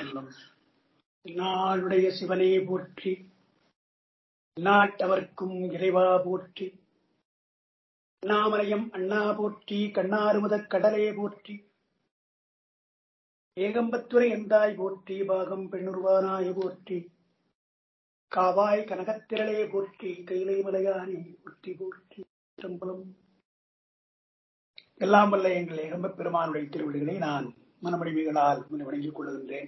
திருச்சிற்றம்பலம் நாளுடைய சிவனே போற்றி நாட்டவர்க்கும் இறைவா போற்றி அண்ணாமலையம் அண்ணா போற்றி கண்ணாறுமுதக் கடலே போற்றி ஏகம்பத்துரை எந்தாய் போற்றி பாகம் பெண்ணுருவானாய போற்றி காவாய் கனகத்திரளே போற்றி கைலை மலையானே போற்றி போற்றி திரும்பலம் எல்லாம் வல்ல எங்கள் ஏகம்பப் பெருமானுடைய திருவிடுகளை நான் மனமடிமைகளால் முன் வணங்கிக் கொள்கின்றேன்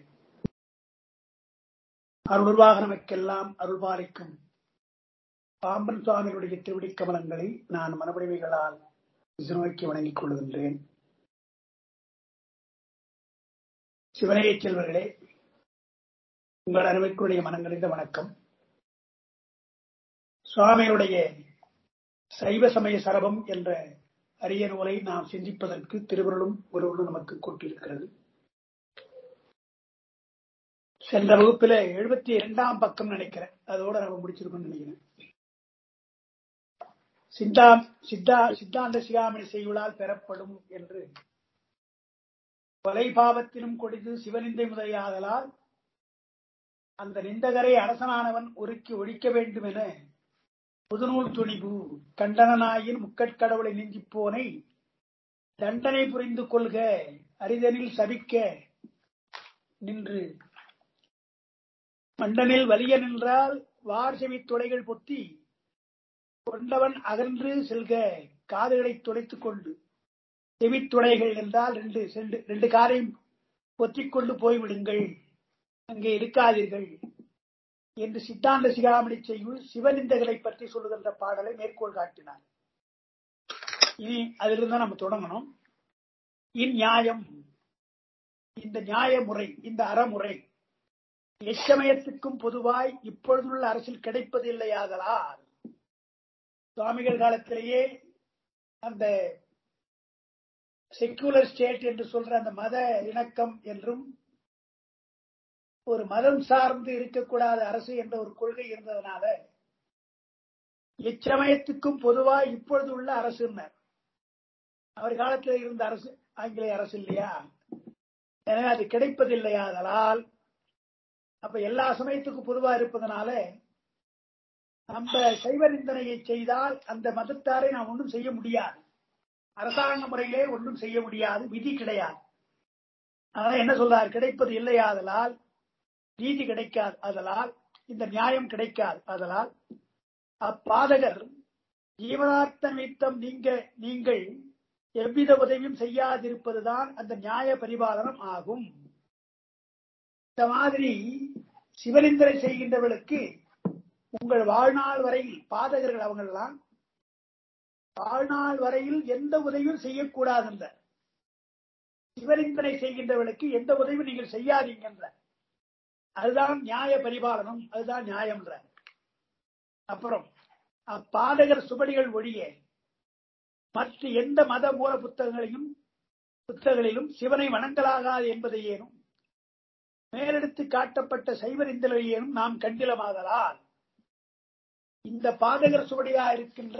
அருள்வாக நமக்கெல்லாம் அருள்பாலிக்கும் பாம்பன் சுவாமியுடைய திருவிடி கமலங்களை நான் மனமடிமைகளால் நோக்கி வணங்கிக் கொள்கின்றேன் சிவனைய செல்வர்களே உங்கள் அருமைக்குரிய மனங்களிந்த வணக்கம் சுவாமியுடைய சைவ சமய சரபம் என்ற அரிய நூலை நாம் சிந்திப்பதற்கு திருவருளும் ஒருவரும் நமக்கு கொண்டிருக்கிறது சென்ற வகுப்பில எழுபத்தி இரண்டாம் பக்கம் நினைக்கிறேன் அதோட நம்ம முடிச்சிருக்கோம்னு நினைக்கிறேன் சித்தா சித்தா சித்தாந்த சிகாமணி செய்யுளால் பெறப்படும் என்று கொலைபாவத்திலும் கொடிது சிவனிந்தை முதலியாதலால் அந்த நிந்தகரை அரசனானவன் ஒருக்கி ஒழிக்க வேண்டும் என புதுநூல் துணிவு கண்டனனாயின் முக்கட்கடவுளை நெஞ்சிப்போனை தண்டனை புரிந்து கொள்க அரிதனில் சபிக்க நின்று மண்டனில் வலிய நின்றால் வார் செவி துளைகள் பொத்தி கொண்டவன் அகன்று செல்க காதுகளை துடைத்துக் கொண்டு செவித்துளைகள் என்றால் ரெண்டு ரெண்டு காரையும் பொத்திக் கொண்டு போய்விடுங்கள் அங்கே இருக்காதீர்கள் என்று சித்தாந்த சிகாமணி செய்யுள் சிவனிந்தகளை பற்றி சொல்லுகின்ற பாடலை மேற்கோள் காட்டினார் இனி அதிலிருந்து நம்ம தொடங்கணும் இந்நியாயம் இந்த நியாய முறை இந்த அறமுறை எச்சமயத்துக்கும் பொதுவாய் இப்பொழுதுள்ள அரசில் கிடைப்பதில்லையாதலால் சுவாமிகள் காலத்திலேயே அந்த செக்குலர் ஸ்டேட் என்று சொல்ற அந்த மத இணக்கம் என்றும் ஒரு மதம் சார்ந்து இருக்கக்கூடாத அரசு என்ற ஒரு கொள்கை இருந்ததுனால எச்சமயத்துக்கும் பொதுவா இப்பொழுது உள்ள அரசு அவர் காலத்தில் இருந்த அரசு ஆங்கிலேய அரசு இல்லையா எனவே அது கிடைப்பதில்லையாதலால் அப்ப எல்லா சமயத்துக்கும் பொதுவா இருப்பதனால நம்ம சைவ நிந்தனையை செய்தால் அந்த மதத்தாரை நாம் ஒன்றும் செய்ய முடியாது அரசாங்க முறையிலே ஒன்றும் செய்ய முடியாது விதி கிடையாது அதனால என்ன சொல்றார் கிடைப்பது இல்லையாதலால் நீதி கிடைக்காது அதலால் இந்த நியாயம் கிடைக்காது அதலால் அப்பாதகர் ஜீவனார்த்த நிமித்தம் நீங்க நீங்கள் எவ்வித உதவியும் செய்யாதிருப்பதுதான் அந்த நியாய பரிபாலனம் ஆகும் இந்த மாதிரி சிவனிந்தரை செய்கின்றவர்களுக்கு உங்கள் வாழ்நாள் வரையில் பாதகர்கள் அவங்கெல்லாம் வாழ்நாள் வரையில் எந்த உதவியும் செய்யக்கூடாது என்ற சிவனிந்தனை செய்கின்றவர்களுக்கு எந்த உதவியும் நீங்கள் செய்யாதீங்க என்ற அதுதான் நியாய பரிபாலனம் அதுதான் நியாயம் அப்புறம் அப்பாதகர் சுபடிகள் ஒழிய மற்ற எந்த மத மூல புத்தகங்களையும் புத்தகங்களிலும் சிவனை வணங்கலாகாது என்பதையேனும் மேலெடுத்து காட்டப்பட்ட சைவரிந்தலையேனும் நாம் கண்டிலமாதலால் இந்த பாதகர் சுவடியா இருக்கின்ற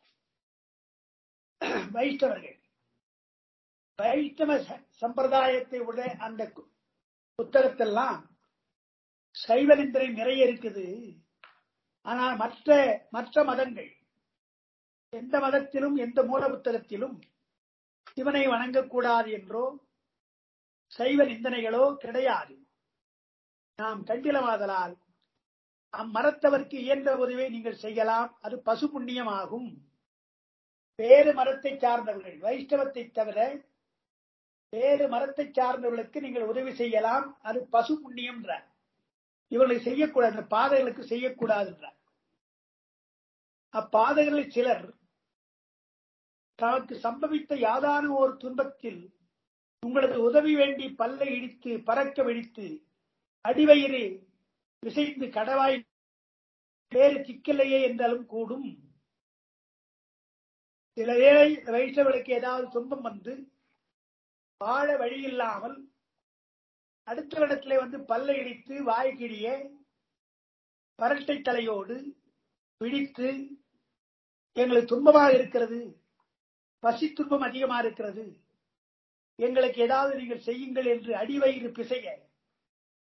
வைஷ்ணவர்கள் வைஷ்ணவ சம்பிரதாயத்தை உட அந்த புத்தகத்தெல்லாம் சைவனிந்தனை நிறைய இருக்குது ஆனால் மற்ற மற்ற மதங்கள் எந்த மதத்திலும் எந்த மூல புத்தகத்திலும் சிவனை வணங்கக்கூடாது என்றோ சைவ நிந்தனைகளோ கிடையாது நாம் கண்டிலமாதலால் அம்மரத்தவர்க்கு இயன்ற உதவியை நீங்கள் செய்யலாம் அது பசு புண்ணியமாகும் வேறு மரத்தை சார்ந்தவர்கள் வைஷ்ணவத்தை தவிர வேறு மரத்தை சார்ந்தவர்களுக்கு நீங்கள் உதவி செய்யலாம் அது பசு புண்ணியம் இவர்களை செய்யக்கூடாது பாதைகளுக்கு செய்யக்கூடாது அப்பாதைகளில் சிலர் தனக்கு சம்பவித்த யாதான ஒரு துன்பத்தில் உங்களது உதவி வேண்டி பல்லை இடித்து பறக்க வெடித்து அடிவயிறு விசைந்து கடவாய் வேறு சிக்கலையே என்றாலும் கூடும் சில வேளை வைஷ்ணவர்களுக்கு ஏதாவது துன்பம் வந்து வாழ வழி இல்லாமல் அடுத்த இடத்துல வந்து பல்ல இடித்து வாய்க்கிடிய பரட்டை தலையோடு பிடித்து எங்களுக்கு துன்பமாக இருக்கிறது பசி துன்பம் அதிகமாக இருக்கிறது எங்களுக்கு ஏதாவது நீங்கள் செய்யுங்கள் என்று அடிவயிறு பிசைய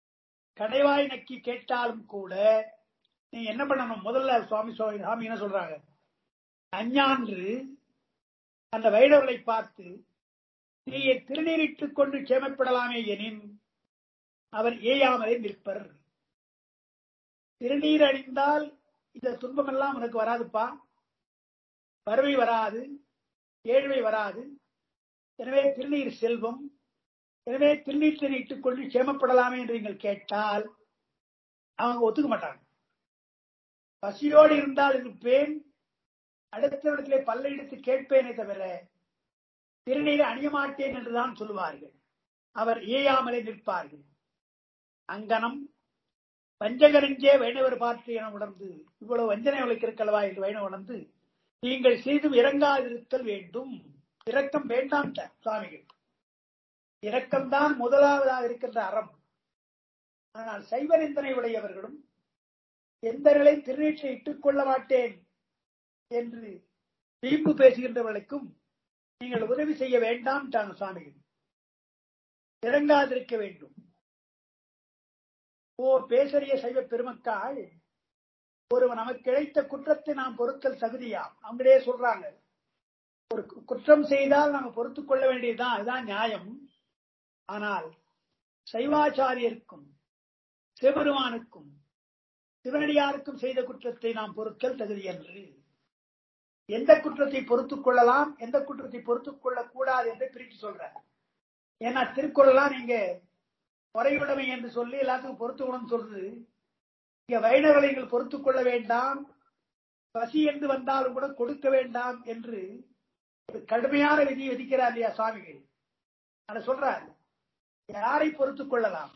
கடைவாய் நக்கி கேட்டாலும் கூட நீ என்ன பண்ணணும் முதல்ல சுவாமி சுவாமி சாமி என்ன சொல்றாங்க அஞ்ஞான்று அந்த வைடவர்களை பார்த்து நீ திருநீரிட்டுக் கொண்டு சேமப்படலாமே எனின் அவர் ஏயாமலே நிற்பர் திருநீர் அணிந்தால் இந்த துன்பமெல்லாம் உனக்கு வராதுப்பா வறுமை வராது ஏழ்மை வராது எனவே திருநீர் செல்வம் எனவே திருநீற்றை இட்டுக் கொண்டு சேமப்படலாமே என்று நீங்கள் கேட்டால் அவங்க ஒத்துக்க மாட்டாங்க பசியோடு இருந்தால் இருப்பேன் அடுத்தவரிடத்திலே பல்லையிடுத்து கேட்பேனே தவிர திருநீரை அணிய மாட்டேன் என்றுதான் சொல்லுவார்கள் அவர் ஏயாமலே நிற்பார்கள் அங்கனம் வஞ்சகரஞ்சே வைணவர் பார்த்து என உணர்ந்து இவ்வளவு வஞ்சனை அவளுக்கு இருக்கலவா என்று வைணவ உணர்ந்து நீங்கள் செய்தும் இறங்காதிருத்தல் வேண்டும் இரக்கம் வேண்டாம் சுவாமிகள் இரக்கம்தான் முதலாவதாக இருக்கின்ற அறம் ஆனால் சைவ நிந்தனை உடையவர்களும் எந்த நிலை திருநீற்றை இட்டுக் கொள்ள மாட்டேன் என்று வீம்பு பேசுகின்றவர்களுக்கும் நீங்கள் உதவி செய்ய வேண்டாம் தாங்க சுவாமிகள் இறங்காதிருக்க வேண்டும் ஓ பேசறிய சைவ பெருமக்காள் ஒருவன் நமக்கு இழைத்த குற்றத்தை நாம் பொறுத்தல் தகுதியா அவங்களே சொல்றாங்க ஒரு குற்றம் செய்தால் நாம பொறுத்துக் கொள்ள வேண்டியதுதான் அதுதான் நியாயம் ஆனால் சைவாச்சாரியருக்கும் சிவபெருமானுக்கும் சிவனடியாருக்கும் செய்த குற்றத்தை நாம் பொறுத்தல் தகுதி என்று எந்த குற்றத்தை பொறுத்துக் கொள்ளலாம் எந்த குற்றத்தை பொறுத்துக் கொள்ளக்கூடாது என்று பிரித்து சொல்ற ஏன்னா திருக்குறள்லாம் நீங்க முறையுடைமை என்று சொல்லி எல்லாத்துக்கும் பொறுத்துக்கணும்னு சொல்றது இங்க வைணவர்களை நீங்கள் பொறுத்துக் கொள்ள வேண்டாம் பசி என்று வந்தாலும் கூட கொடுக்க வேண்டாம் என்று ஒரு கடுமையான விதியை விதிக்கிறார் இல்லையா சுவாமிகள் அதை சொல்றார் யாரை பொறுத்துக் கொள்ளலாம்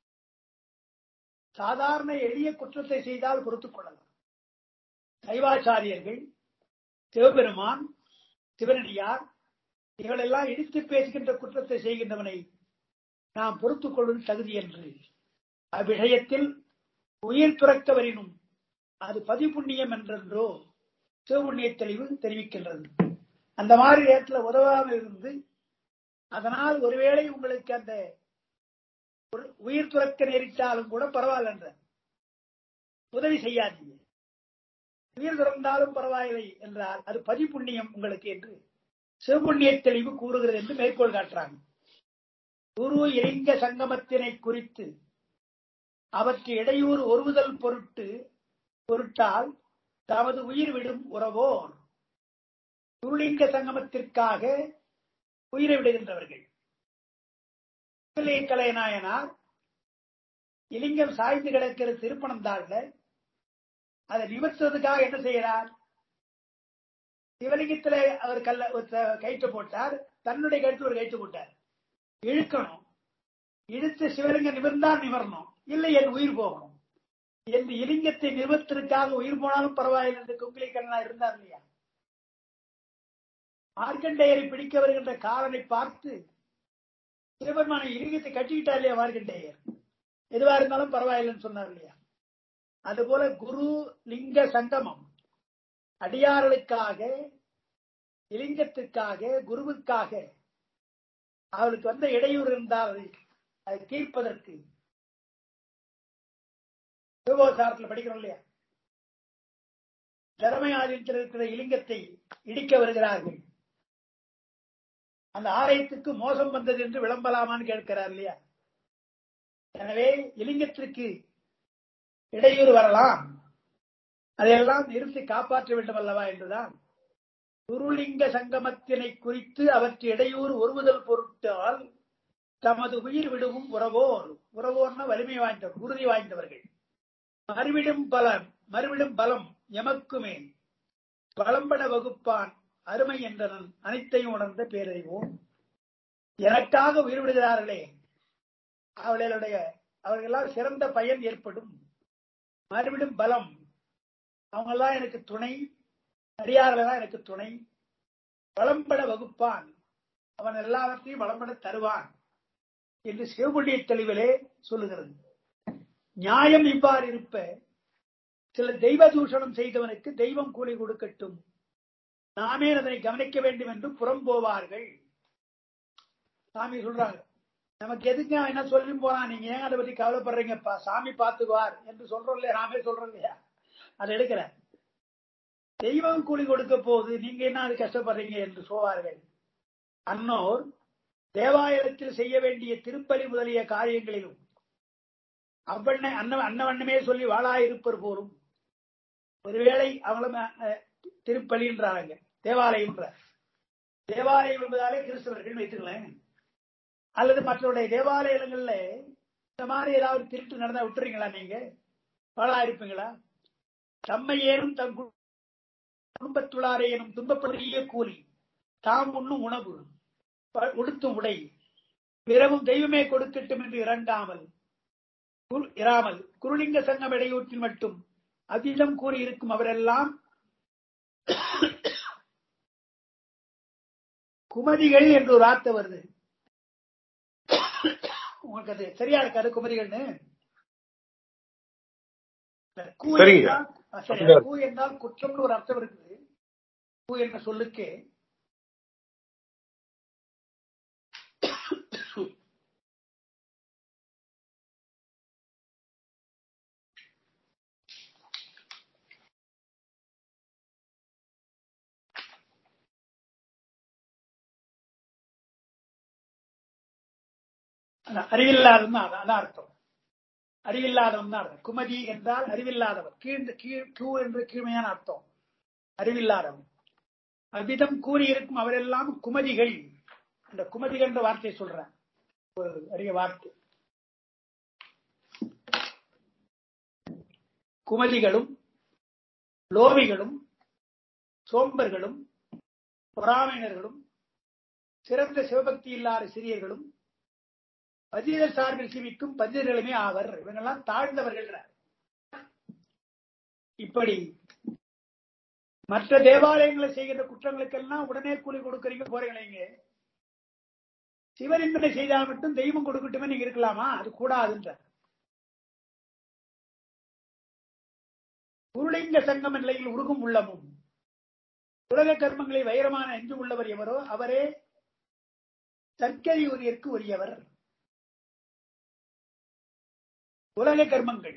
சாதாரண எளிய குற்றத்தை செய்தால் பொறுத்துக் கொள்ளலாம் சைவாச்சாரியர்கள் சிவபெருமான் சிவனடியார் இவளெல்லாம் இடித்து பேசுகின்ற குற்றத்தை செய்கின்றவனை நாம் பொறுத்துக் கொள்வது தகுதி என்று அவ்விஷயத்தில் உயிர் துறக்க வரினும் அது பதிப்புண்ணியம் என்றென்றோ சிவபுண்ணிய தெளிவு தெரிவிக்கின்றது அந்த மாதிரி நேரத்தில் உதவாமல் இருந்து அதனால் ஒருவேளை உங்களுக்கு அந்த உயிர் துறக்க நேரிட்டாலும் கூட பரவாயில்ல என்ற உதவி செய்யாதீங்க உயிர் துறந்தாலும் பரவாயில்லை என்றால் அது பதிப்புண்ணியம் உங்களுக்கு என்று சிவபுண்ணிய தெளிவு கூறுகிறது என்று மேற்கோள் காட்டுறாங்க குரு இலிங்க சங்கமத்தினை குறித்து அவற்றை இடையூறு ஒருவுதல் பொருட்டு பொருட்டால் தமது உயிர் விடும் உறவோர் குருலிங்க சங்கமத்திற்காக உயிரை விடுகின்றவர்கள் கலைநாயனார் இலிங்கம் சாய்ந்து கிடக்கிற திருப்பணந்தாள்ல அதை நிமிர்த்துவதற்காக என்ன செய்யறார் சிவலிங்கத்துல அவர் கல்ல கயிற்று போட்டார் தன்னுடைய கழுத்து ஒரு கயிற்று போட்டார் இழுக்கணும் இழுத்து சிவலிங்கம் நிமிர்ந்தால் நிமரணும் இல்லை என் உயிர் போகணும் என்று இலிங்கத்தை நிறுவத்திற்காக உயிர் போனாலும் பரவாயில்லை என்று குங்கிலி கண்ணா இருந்தார் இல்லையா மார்க்கண்டேயரை பிடிக்க வருகின்ற காலனை பார்த்து சிவபெருமான இலிங்கத்தை கட்டிக்கிட்டார் இல்லையா மார்க்கண்டேயர் எதுவா இருந்தாலும் பரவாயில்லைன்னு சொன்னார் இல்லையா அதுபோல குரு லிங்க சங்கமம் அடியார்களுக்காக இலிங்கத்திற்காக குருவுக்காக அவளுக்கு வந்த இடையூறு இருந்தால் அதை தீர்ப்பதற்கு சிவபோசாரத்தில் படிக்கிறோம் இல்லையா திறமையாதித்தில் இருக்கிற இலிங்கத்தை இடிக்க வருகிறார்கள் அந்த ஆலயத்துக்கு மோசம் வந்தது என்று விளம்பலாமான்னு கேட்கிறார் இல்லையா எனவே இலிங்கத்திற்கு இடையூறு வரலாம் அதையெல்லாம் நிறுத்தி காப்பாற்ற வேண்டும் அல்லவா என்றுதான் குருலிங்க சங்கமத்தினை குறித்து அவற்றை இடையூறு ஒருமுதல் பொருட்டால் தமது உயிர் விடுவும் உறவோர் உறவோர்னா வலிமை வாய்ந்தவர் உறுதி வாய்ந்தவர்கள் மறுவிடும் பலம் மறுவிடும் பலம் எமக்குமே பலம்பட வகுப்பான் அருமை என்றனன் அனைத்தையும் உணர்ந்த பேரறிவோம் எனக்காக உயிர் விடுகிறார்களே அவர்களுடைய அவர்களால் சிறந்த பயன் ஏற்படும் மறுவிடும் பலம் அவங்கெல்லாம் எனக்கு துணை அடியார்களெல்லாம் எனக்கு துணை வளம்பட வகுப்பான் அவன் எல்லாவற்றையும் வளம்பட தருவான் என்று சிவபுண்ணிய தெளிவிலே சொல்லுகிறது நியாயம் இவ்வாறு இருப்ப சில தெய்வ தூஷணம் செய்தவனுக்கு தெய்வம் கூலி கொடுக்கட்டும் நாமே அதனை கவனிக்க வேண்டும் என்று புறம் போவார்கள் சாமி சொல்றாங்க நமக்கு எதுக்கு அவன் என்ன சொல்லி போறான் நீங்க ஏன் அதை பத்தி கவலைப்படுறீங்கப்பா சாமி பாத்துக்குவார் என்று சொல்றோம் இல்லையா நாமே சொல்றோம் இல்லையா அதை எடுக்கிற தெய்வம் கூலி கொடுக்க போகுது நீங்க என்ன அது கஷ்டப்படுறீங்க என்று சொல்வார்கள் அன்னோர் தேவாலயத்தில் செய்ய வேண்டிய திருப்பலி முதலிய காரியங்களிலும் அவ்வண்ண அன்ன அன்னவண்ணமே சொல்லி வாழாயிருப்பர் போலும் ஒருவேளை அவங்களும் அஹ், திருப்பலின்றாங்க தேவாலயம்ன்ற தேவாலயம் என்பதாலே கிறிஸ்தவர்கள் வைத்துக்கலாம் அல்லது மற்றவருடைய தேவாலயங்கள்ல இந்த மாதிரி ஏதாவது திருட்டு நடந்தா விட்டுறீங்களா நீங்க வாழா இருப்பீங்களா தம்மை ஏனும் தம் கு- குடும்பத்துள்ளாரே எனும் துன்பப்படுகிய கூலி தாம் உண்ணும் உணவு ப- உடுத்தும் உடை பிறவும் தெய்வமே கொடுக்கட்டும் என்று இறங்காமல் குரு- இராமல் குருலிங்க சங்கம் இடையூற்றில் மட்டும் அதிடம் கூறியிருக்கும் அவரெல்லாம் குமரிகள் என்று ஒரு வார்த்தை வருது உங்களுக்கு அது சரியா இருக்காது குமரிகள்னு இல்ல, கூ சரிங்க. என்றால் ஆ, சரி, அப்படிதான். கூ என்றால் குற்றம்னு ஒரு அர்த்தம் இருக்குது கூ என்ற சொல்லுக்கு அதான், அறிவில்லாதவன் தான் அதான் அதான் அர்த்தம் அறிவில்லாதவன் தான் அர்த்தம் குமதி என்றால் அறிவில்லாதவன் கீழ் கீழ் கூ என்று கீழ்மையான அர்த்தம் அறிவில்லாதவன் அவ்விதம் கூறியிருக்கும் அவரெல்லாம் குமதிகள் அந்த குமதிகள் என்ற வார்த்தையை சொல்றேன் ஒரு அரிய வார்த்தை குமதிகளும் லோபிகளும் சோம்பர்களும் பொறாமையினர்களும் சிறந்த சிவபக்தி இல்லாத சிறியர்களும் பதிதர் சார்பில் சிவிக்கும் பதிதர்களுமே ஆவர் இவங்கெல்லாம் தாழ்ந்தவர்கள் இப்படி மற்ற தேவாலயங்களை செய்கின்ற குற்றங்களுக்கெல்லாம் உடனே கூலி கொடுக்கறீங்க போறீங்களேங்க சிவனிந்தனை செய்தால் மட்டும் தெய்வம் கொடுக்கட்டுமே நீங்க இருக்கலாமா அது கூடாதுன்ற குருளிங்க சங்கம் நிலையில் உருகும் உள்ளமும் உலக கர்மங்களை வைரமான என்று உள்ளவர் எவரோ அவரே சர்க்கரை உரியருக்கு உரியவர் உலக கர்மங்கள்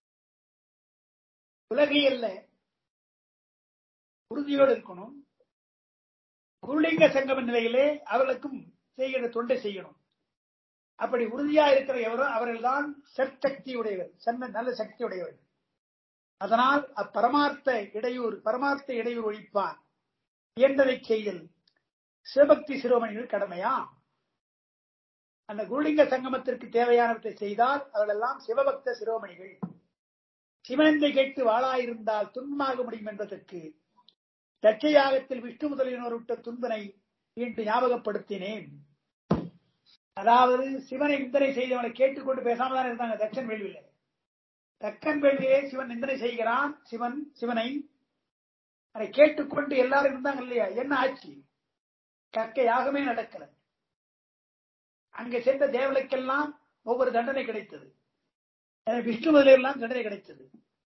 உலகையல்ல உறுதியோடு இருக்கணும் குருலிங்க சங்கம நிலையிலே அவர்களுக்கும் செய்கிற தொண்டை செய்யணும் அப்படி உறுதியா இருக்கிற எவரோ அவர்கள்தான் சக்தி உடையவர் சென்ன நல்ல சக்தி உடையவர் அதனால் அப்பரமார்த்த இடையூறு பரமார்த்த இடையூறு ஒழிப்பான் இயன்றதை செய்தல் சிவபக்தி சிரோமணிகள் கடமையா அந்த குருலிங்க சங்கமத்திற்கு தேவையானவற்றை செய்தால் அவர்களெல்லாம் சிவபக்த சிரோமணிகள் சிவனந்தை கேட்டு வாழாயிருந்தால் துன்பமாக முடியும் என்பதற்கு தட்சயாகத்தில் விஷ்ணு முதலியோர் விட்ட துன்பனை இன்று ஞாபகப்படுத்தினேன் அதாவது சிவனை நிந்தனை செய்தவனை கேட்டுக்கொண்டு பேசாம தான் இருந்தாங்க தட்சன் வேள்வியில தக்கன் வேள்வியே சிவன் நிந்தனை செய்கிறான் சிவன் சிவனை அதை கேட்டுக்கொண்டு எல்லாரும் இருந்தாங்க இல்லையா என்ன ஆச்சு கக்க யாகமே நடக்கல அங்க சென்ற தேவலைக்கெல்லாம் ஒவ்வொரு தண்டனை கிடைத்தது எனக்கு விஷ்ணு முதலியெல்லாம் தண்டனை கிடைத்தது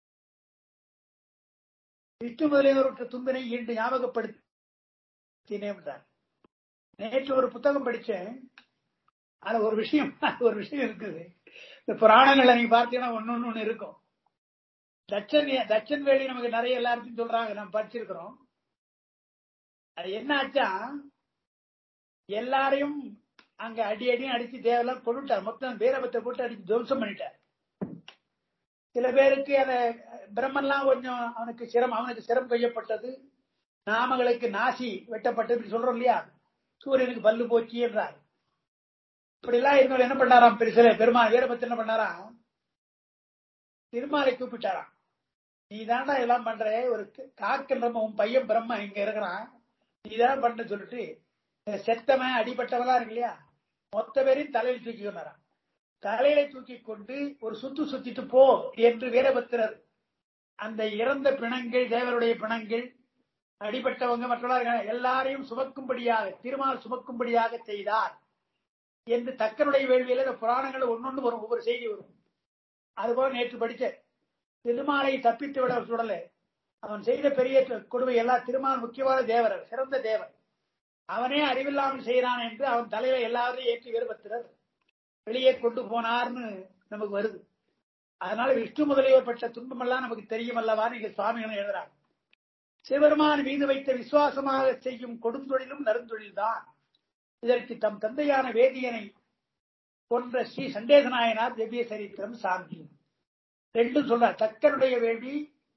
விஷ்ணு முதலியவருக்கு தும்பினை இன்று ஞாபகப்படுத்தினேன் என்றார். நேற்று ஒரு புத்தகம் படிச்சேன் அதுல ஒரு விஷயம் ஒரு விஷயம் இருக்குது இந்த புராணங்கள்ல நீங்க பார்த்தீங்கன்னா ஒன்னு ஒண்ணு இருக்கும் தட்சன் தட்சன் வேலி நமக்கு நிறைய எல்லாருக்கும் சொல்றாங்க நம்ம படிச்சிருக்கிறோம் அது என்ன ஆச்சா எல்லாரையும் அங்க அடி அடியும் அடிச்சு தேவையெல்லாம் கொண்டுட்டார் மொத்தம் பேரபத்தை போட்டு அடிச்சு துவம்சம் பண்ணிட்டார் சில பேருக்கு அந்த பிரம்மன்லாம் கொஞ்சம் அவனுக்கு சிரம் அவனுக்கு சிரம் கொய்யப்பட்டது நாமங்களுக்கு நாசி வெட்டப்பட்டது இப்படி சொல்றோம் இல்லையா சூரியனுக்கு பல்லு போச்சு என்றார் இப்படி எல்லாம் இருந்தவர் என்ன பண்ணாராம் பெருசில பெருமாள் வீரபத்து என்ன பண்ணாராம் திருமாலை கூப்பிட்டாராம் நீ தாண்டா இதெல்லாம் பண்ற ஒரு காக்கின்ற உன் பையன் பிரம்மா இங்க இருக்கிறான் நீ தான் பண்ண சொல்லிட்டு இந்த செத்தவன் அடிபட்டவெல்லாம் இருக்கு இல்லையா மொத்த பேரையும் தலையில் தூக்கி கொண்டாராம் தலையில தூக்கி கொண்டு ஒரு சுத்து சுத்திட்டு போ என்று வீரபத்திரர் அந்த இறந்த பிணங்கள் தேவருடைய பிணங்கள் அடிபட்டவங்க மற்றவர்கள் எல்லாரையும் சுமக்கும்படியாக திருமால் சுமக்கும்படியாக செய்தார் என்று தக்கனுடைய வேள்வியில இந்த புராணங்கள் ஒன்னொன்னு வரும் ஒவ்வொரு செய்தி வரும் அதுபோல நேற்று படிச்ச திருமாலை தப்பித்து விட சுடல அவன் செய்த பெரிய கொடுமை எல்லாம் திருமால் முக்கியமான தேவர் சிறந்த தேவர் அவனே அறிவில்லாமல் செய்கிறான் என்று அவன் தலைவர் எல்லாரையும் ஏற்றி வீரபத்திரர் வெளியே கொண்டு போனார்னு நமக்கு வருது அதனால விஷ்ணு முதலியோர் பட்ட துன்பமெல்லாம் நமக்கு தெரியும் அல்லவா நீங்க சுவாமிகள் எழுதுறாங்க சிவபெருமான் மீது வைத்த விசுவாசமாக செய்யும் கொடுந்தொழிலும் நறுந்தொழில் தான் இதற்கு தம் தந்தையான வேதியனை கொன்ற ஸ்ரீ சண்டேசநாயனார் திவ்ய சரித்திரம் சாந்தி ரெண்டும் சொல்றார் தக்கனுடைய வேள்வி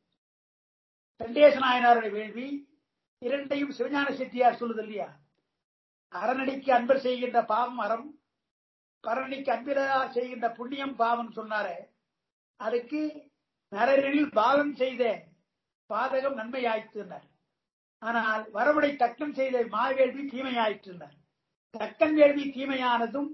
சண்டேசநாயனாருடைய வேள்வி இரண்டையும் சிவஞான செட்டியார் சொல்லுது இல்லையா அறநடிக்கு அன்பர் செய்கின்ற பாவம் அறம் பரணிக்கு அன்பிலா செய்கின்ற புண்ணியம் பாவம் சொன்னாரே அதுக்கு நரரில் பாலம் செய்த பாதகம் நன்மையாயிற்றுனர் ஆனால் வரவுடை தக்கன் செய்த மாவேள்வி தீமையாயிற்றுனர் தக்கன் வேள்வி தீமையானதும்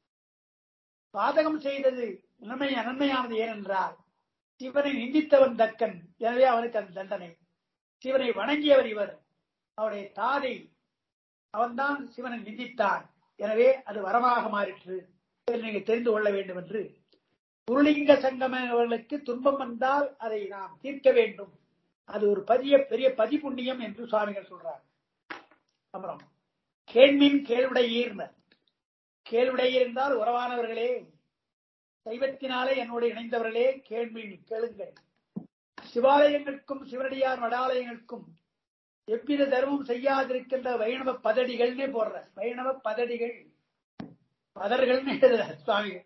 பாதகம் செய்தது நன்மை நன்மையானது ஏனென்றால் சிவனை நிந்தித்தவன் தக்கன் எனவே அவனுக்கு அந்த தண்டனை சிவனை வணங்கியவர் இவர் அவருடைய தாதை அவன்தான் சிவனை நிந்தித்தான் எனவே அது வரமாக மாறிற்று இதை நீங்க தெரிந்து கொள்ள வேண்டும் என்று குருலிங்க சங்கமர்களுக்கு துன்பம் வந்தால் அதை நாம் தீர்க்க வேண்டும் அது ஒரு பதிய பெரிய பதிப்புண்ணியம் என்று சுவாமிகள் சொல்றார் அப்புறம் கேள்மின் கேள்விடையீர்னர் கேள்விடையீர் என்றால் உறவானவர்களே சைவத்தினாலே என்னோடு இணைந்தவர்களே கேள்வி கேளுங்கள் சிவாலயங்களுக்கும் சிவனடியார் மடாலயங்களுக்கும் எவ்வித தர்மம் செய்யாதிருக்கின்ற வைணவ பதடிகள்னே போடுற வைணவ பதடிகள் பதர்கள்னு எழுதுற சுவாமிகள்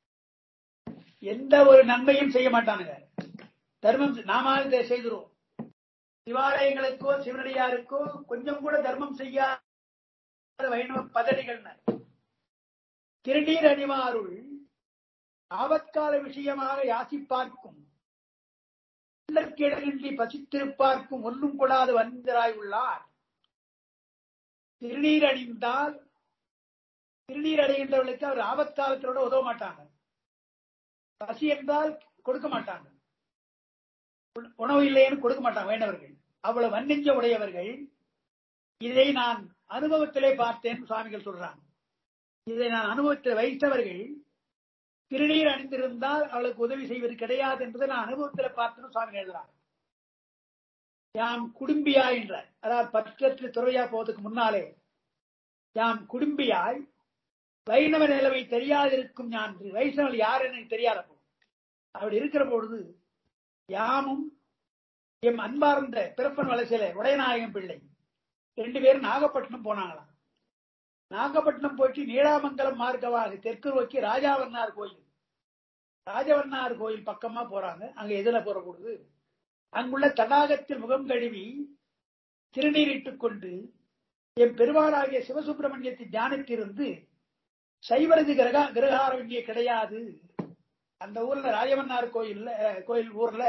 எந்த ஒரு நன்மையும் செய்ய மாட்டானுங்க தர்மம் நாம இதை செய்கிறோம் சிவாலயங்களுக்கோ சிவனடியாருக்கோ கொஞ்சம் கூட தர்மம் செய்யாத வைணவ பதடிகள் திருநீர் அணிவாருள் ஆபத்கால விஷயமாக யாசிப்பார்க்கும் இடமின்றி பசித்திருப்பார்க்கும் ஒன்றும் கூடாது வந்தராய் உள்ளார் திருநீர் அணிந்தால் திருநீர் அடைகின்றவர்களுக்கு அவர் ஆபத்காலத்திலோட உதவ மாட்டாங்க பசி என்றால் கொடுக்க மாட்டாங்க உணவு இல்லைன்னு கொடுக்க மாட்டாங்க வேண்டவர்கள் அவ்வளவு வன்னெஞ்ச உடையவர்கள் இதை நான் அனுபவத்திலே பார்த்தேன் சுவாமிகள் சொல்றாங்க இதை நான் அனுபவத்தில் வைத்தவர்கள் திருநீர் அணிந்திருந்தால் அவளுக்கு உதவி செய்வது கிடையாது என்பதை நான் அனுபவத்தில் பார்த்தேன்னு சுவாமி எழுதுறாங்க யாம் குடும்பியாய் என்ற அதாவது பற்றற்று துறையா போவதற்கு முன்னாலே யாம் குடும்பியாய் வைணவ நிலைமை தெரியாதிருக்கும் ஞான்று வைஷ்ணவன் யார் எனக்கு தெரியாதப்போ அப்படி இருக்கிற பொழுது யாமும் எம் அன்பார்ந்த பிறப்பன் வளர்ச்சியில உடையநாயகம் பிள்ளை ரெண்டு பேரும் நாகப்பட்டினம் போனாங்களாம் நாகப்பட்டினம் போயிட்டு நீடாமங்கலம் மார்க்கமாக தெற்கு நோக்கி ராஜாவண்ணார் கோயில் ராஜவண்ணார் கோயில் பக்கமா போறாங்க அங்க எதிர போற பொழுது அங்குள்ள தடாகத்தில் முகம் கழுவி திருநீரிட்டுக் கொண்டு என் பெருமாளாகிய சிவசுப்பிரமணியத்தை தியானித்திருந்து சைவரது கிரகா கிரகாரம் இங்கே கிடையாது அந்த ஊர்ல ராஜவண்ணார் கோயில்ல கோயில் ஊர்ல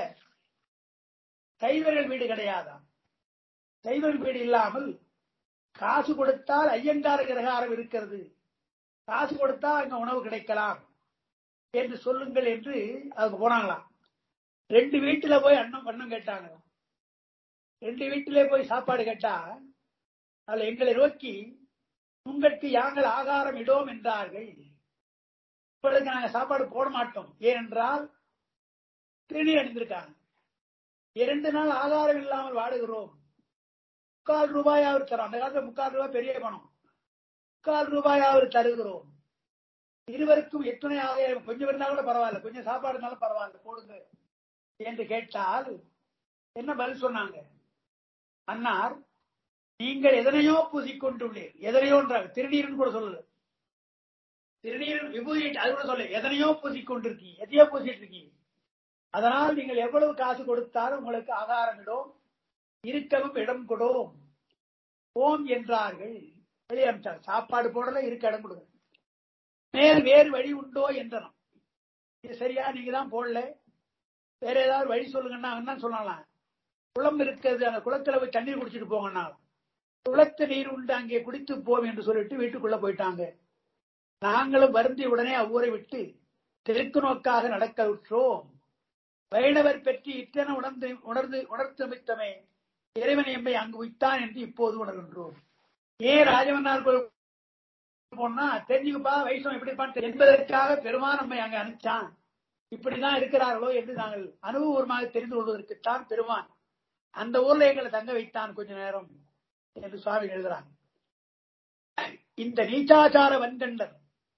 சைவர்கள் வீடு கிடையாதாம் சைவர்கள் வீடு இல்லாமல் காசு கொடுத்தால் ஐயங்கார கிரகாரம் இருக்கிறது காசு கொடுத்தா அங்க உணவு கிடைக்கலாம் என்று சொல்லுங்கள் என்று அவங்க போனாங்களாம் ரெண்டு வீட்டுல போய் அண்ணன் பண்ணம் கேட்டாங்க ரெண்டு வீட்டிலே போய் சாப்பாடு கேட்டா அதுல எங்களை நோக்கி உங்களுக்கு யாங்கள் ஆகாரம் இடோம் என்றார்கள் இப்பொழுது நாங்க சாப்பாடு போட மாட்டோம் ஏனென்றால் திருநீர் அணிந்திருக்காங்க இரண்டு நாள் ஆகாரம் இல்லாமல் வாடுகிறோம் முக்கால் ரூபாயாவது தரோம் அந்த காலத்துல முக்கால் ரூபாய் பெரிய பணம் முக்கால் ரூபாயாவது தருகிறோம் இருவருக்கும் எத்தனை ஆகாயம் கொஞ்சம் இருந்தா கூட பரவாயில்ல கொஞ்சம் சாப்பாடு இருந்தாலும் பரவாயில்ல போடுங்க என்று கேட்டால் என்ன பதில் சொன்னாங்க அன்னார் நீங்கள் எதனையோ பூசிக்கொண்டுள்ளீர் எதனையோன்றாங்க திருநீர்னு கூட சொல்லல திருநீர் விபூதி அது கூட சொல்ல எதனையோ பூசிக்கொண்டிருக்கீங்க எதையோ பூசிட்டு இருக்கீங்க அதனால் நீங்கள் எவ்வளவு காசு கொடுத்தாலும் உங்களுக்கு ஆகாரம் இடும் இருக்கவும் இடம் கொடும் ஓம் என்றார்கள் வெளியே அமிச்சாங்க சாப்பாடு போடல இருக்க இடம் கொடுங்க மேல் வேறு வழி உண்டோ என்றனும் இது சரியா நீங்க தான் போடல வேற ஏதாவது வழி சொல்லுங்கன்னா என்ன சொல்லலாம் குளம் இருக்கிறது அந்த குளத்துல போய் தண்ணீர் குடிச்சிட்டு போங்கன்னா குளத்து நீர் உண்டு அங்கே குடித்து போம் என்று சொல்லிட்டு வீட்டுக்குள்ள போயிட்டாங்க நாங்களும் வருந்தி உடனே அவ்வூரை விட்டு தெற்கு நோக்காக நடக்க விட்டோம் வைணவர் பெற்றி இத்தனை உணர்ந்து உணர்ந்து உணர்த்தமித்தமே இறைவன் எம்மை அங்கு வைத்தான் என்று இப்போது உணர்கின்றோம் ஏன் ராஜமன்னார் கோயில் போனா தெரிஞ்சுக்கப்பா வைஷ்ணவம் எப்படிப்பான் என்பதற்காக பெருமான் நம்மை அங்க அனுப்பிச்சான் இப்படிதான் இருக்கிறார்களோ என்று நாங்கள் அனுபவபூர்வமாக தெரிந்து கொள்வதற்குத்தான் பெருமான் அந்த ஊர்ல எங்களை தங்க வைத்தான் கொஞ்ச நேரம் என்று சுவாமி எழுதுறாங்க இந்த நீச்சாச்சார வன்கண்டர்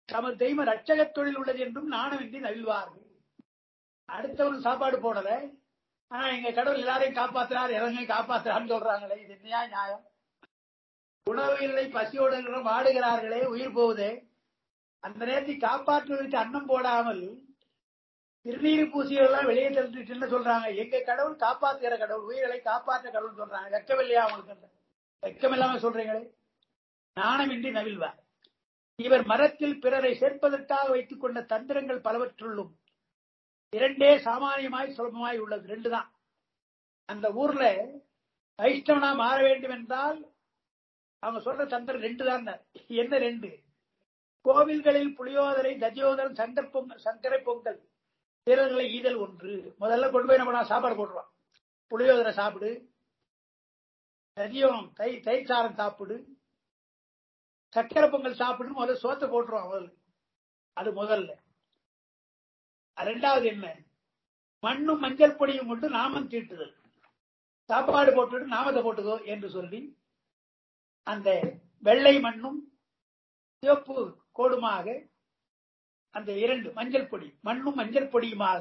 தமது தெய்வ ரட்சகத் தொழில் உள்ளது என்றும் நாணமின்றி நல்வார்கள் அடுத்தவன் சாப்பாடு போடல ஆனா எங்க கடவுள் எல்லாரையும் காப்பாத்துறாரு இறங்கையும் காப்பாத்துறான்னு சொல்றாங்களே இது என்னையா நியாயம் உணவு இல்லை பசியோடு இருக்கிற வாடுகிறார்களே உயிர் போகுதே அந்த நேரத்தை காப்பாற்றுவதற்கு அன்னம் போடாமல் திருநீர் பூசியெல்லாம் வெளியே தள்ளிட்டு சொல்றாங்க எங்க கடவுள் காப்பாத்துகிற கடவுள் உயிர்களை காப்பாற்ற கடவுள் சொல்றாங்க வெக்கமில்லையா அவங்களுக்கு வெக்கமில்லாம சொல்றீங்களே நாணமின்றி நவிழ்வார் இவர் மரத்தில் பிறரை சேர்ப்பதற்காக வைத்துக் கொண்ட தந்திரங்கள் பலவற்றுள்ளும் இரண்டே சாமானியமாய் சுலபமாய் உள்ளது ரெண்டு தான் அந்த ஊர்ல வைஷ்ணவனா மாற வேண்டும் என்றால் அவங்க சொல்ற தந்திரம் ரெண்டு தான் என்ன ரெண்டு கோவில்களில் புளியோதரை தஜியோதரன் சங்கர் பொங்கல் சங்கரை பொங்கல் வீரர்களை ஈதல் ஒன்று முதல்ல கொண்டு போய் நம்ம சாப்பாடு போடுறோம் புளியோதரை சாப்பிடு தஜியம் தை தயிர் சாரம் சாப்பிடு சக்கரை பொங்கல் சாப்பிடுன்னு முதல்ல சோத்தை போட்டுருவோம் முதல்ல அது முதல்ல ரெண்டாவது என்ன மண்ணும் மஞ்சள் பொடியும் கொண்டு நாமம் தீட்டுதல் சாப்பாடு போட்டுட்டு நாமத்தை போட்டுக்கோ என்று சொல்லி அந்த வெள்ளை மண்ணும் சிவப்பு கோடுமாக அந்த இரண்டு மஞ்சள் பொடி மண்ணும் மஞ்சள் பொடியுமாக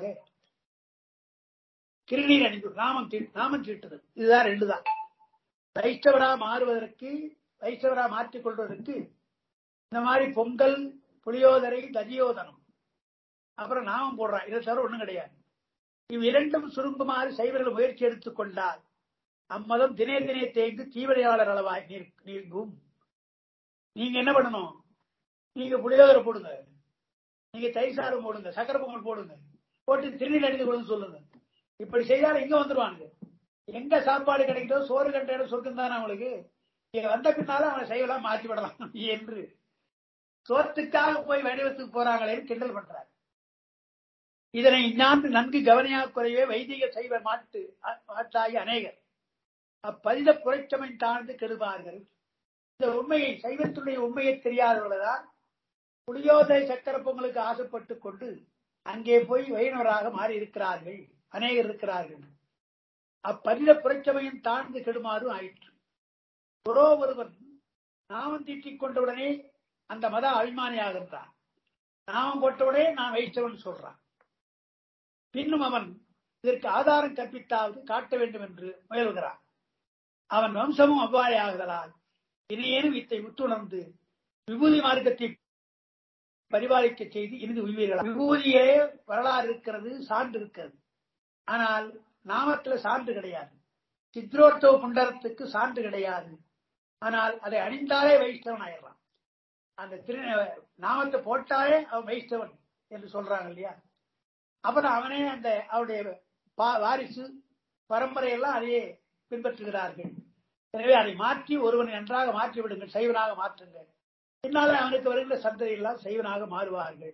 திருநீர் அணிந்து நாமம் நாமம் தீட்டுதல் இதுதான் ரெண்டு தான் வைஷ்ணவரா மாறுவதற்கு வைஷ்ணவரா மாற்றிக் கொள்வதற்கு இந்த மாதிரி பொங்கல் புளியோதரை தஜியோதனம் அப்புறம் நாமம் போடுறான் இதை தவிர ஒண்ணும் கிடையாது இவ் இரண்டும் சுருங்குமாறு சைவர்கள் முயற்சி எடுத்துக் கொண்டால் அம்மதம் தினே தினே தேய்ந்து தீவிரையாளர் அளவாய் நீங்கும் நீங்க என்ன பண்ணணும் நீங்க புளியோதரை போடுங்க நீங்க தயிர் சாரம் போடுங்க சக்கரை பொங்கல் போடுங்க போட்டு திருநீர் அணிந்து கொடுங்க சொல்லுங்க இப்படி செய்தால் இங்க வந்துருவாங்க எங்க சாப்பாடு கிடைக்குதோ சோறு கண்ட இடம் சொர்க்கம் தானே அவங்களுக்கு இங்க வந்த பின்னால அவனை செய்வலாம் மாற்றி விடலாம் என்று சோத்துக்காக போய் வடிவத்துக்கு போறாங்களேன்னு கிண்டல் பண்றாங்க இதனை இஞ்ஞான்று நன்கு கவனியாக குறைவே வைதிக சைவ மாட்டு மாட்டாகி அநேகர் அப்பதித புரட்சமை தாழ்ந்து கெடுவார்கள் இந்த உண்மையை சைவத்துடைய உண்மையை தெரியாதவர்கள்தான் புளியோதரை சக்கர பொங்கலுக்கு ஆசைப்பட்டு கொண்டு அங்கே போய் வைணவராக மாறி இருக்கிறார்கள் அநேகர் இருக்கிறார்கள் அப்பதித புரட்சமையும் தாழ்ந்து கெடுமாறும் ஆயிற்று ஒரோ ஒருவன் நாமம் தீட்டிக் கொண்டவுடனே அந்த மத அபிமானியாகின்றான் நாமம் போட்டவுடனே நான் வைஷ்ணவன் சொல்றான் பின்னும் அவன் இதற்கு ஆதாரம் கற்பித்தாவது காட்ட வேண்டும் என்று முயல்கிறான் அவன் வம்சமும் அவ்வாறே ஆகுதலால் இனியேனும் இத்தை உத்துணர்ந்து விபூதி மார்க்கத்தை பரிபாலிக்க செய்து இறுதி உய்வீர்களா விபூதியே வரலாறு இருக்கிறது சான்று இருக்கிறது ஆனால் நாமத்துல சான்று கிடையாது சித்ரோத்தவ புண்டரத்துக்கு சான்று கிடையாது ஆனால் அதை அணிந்தாலே வைஷ்ணவன் ஆயிடலாம் அந்த திரு நாமத்தை போட்டாலே அவன் வைஷ்ணவன் என்று சொல்றாங்க இல்லையா அப்புறம் அவனே அந்த அவருடைய வாரிசு பரம்பரையெல்லாம் அதையே பின்பற்றுகிறார்கள் எனவே அதை மாற்றி ஒருவனை நன்றாக மாற்றி விடுங்கள் சைவனாக மாற்றுங்கள் பின்னாலே அவனுக்கு வருகின்ற சந்ததி எல்லாம் சைவனாக மாறுவார்கள்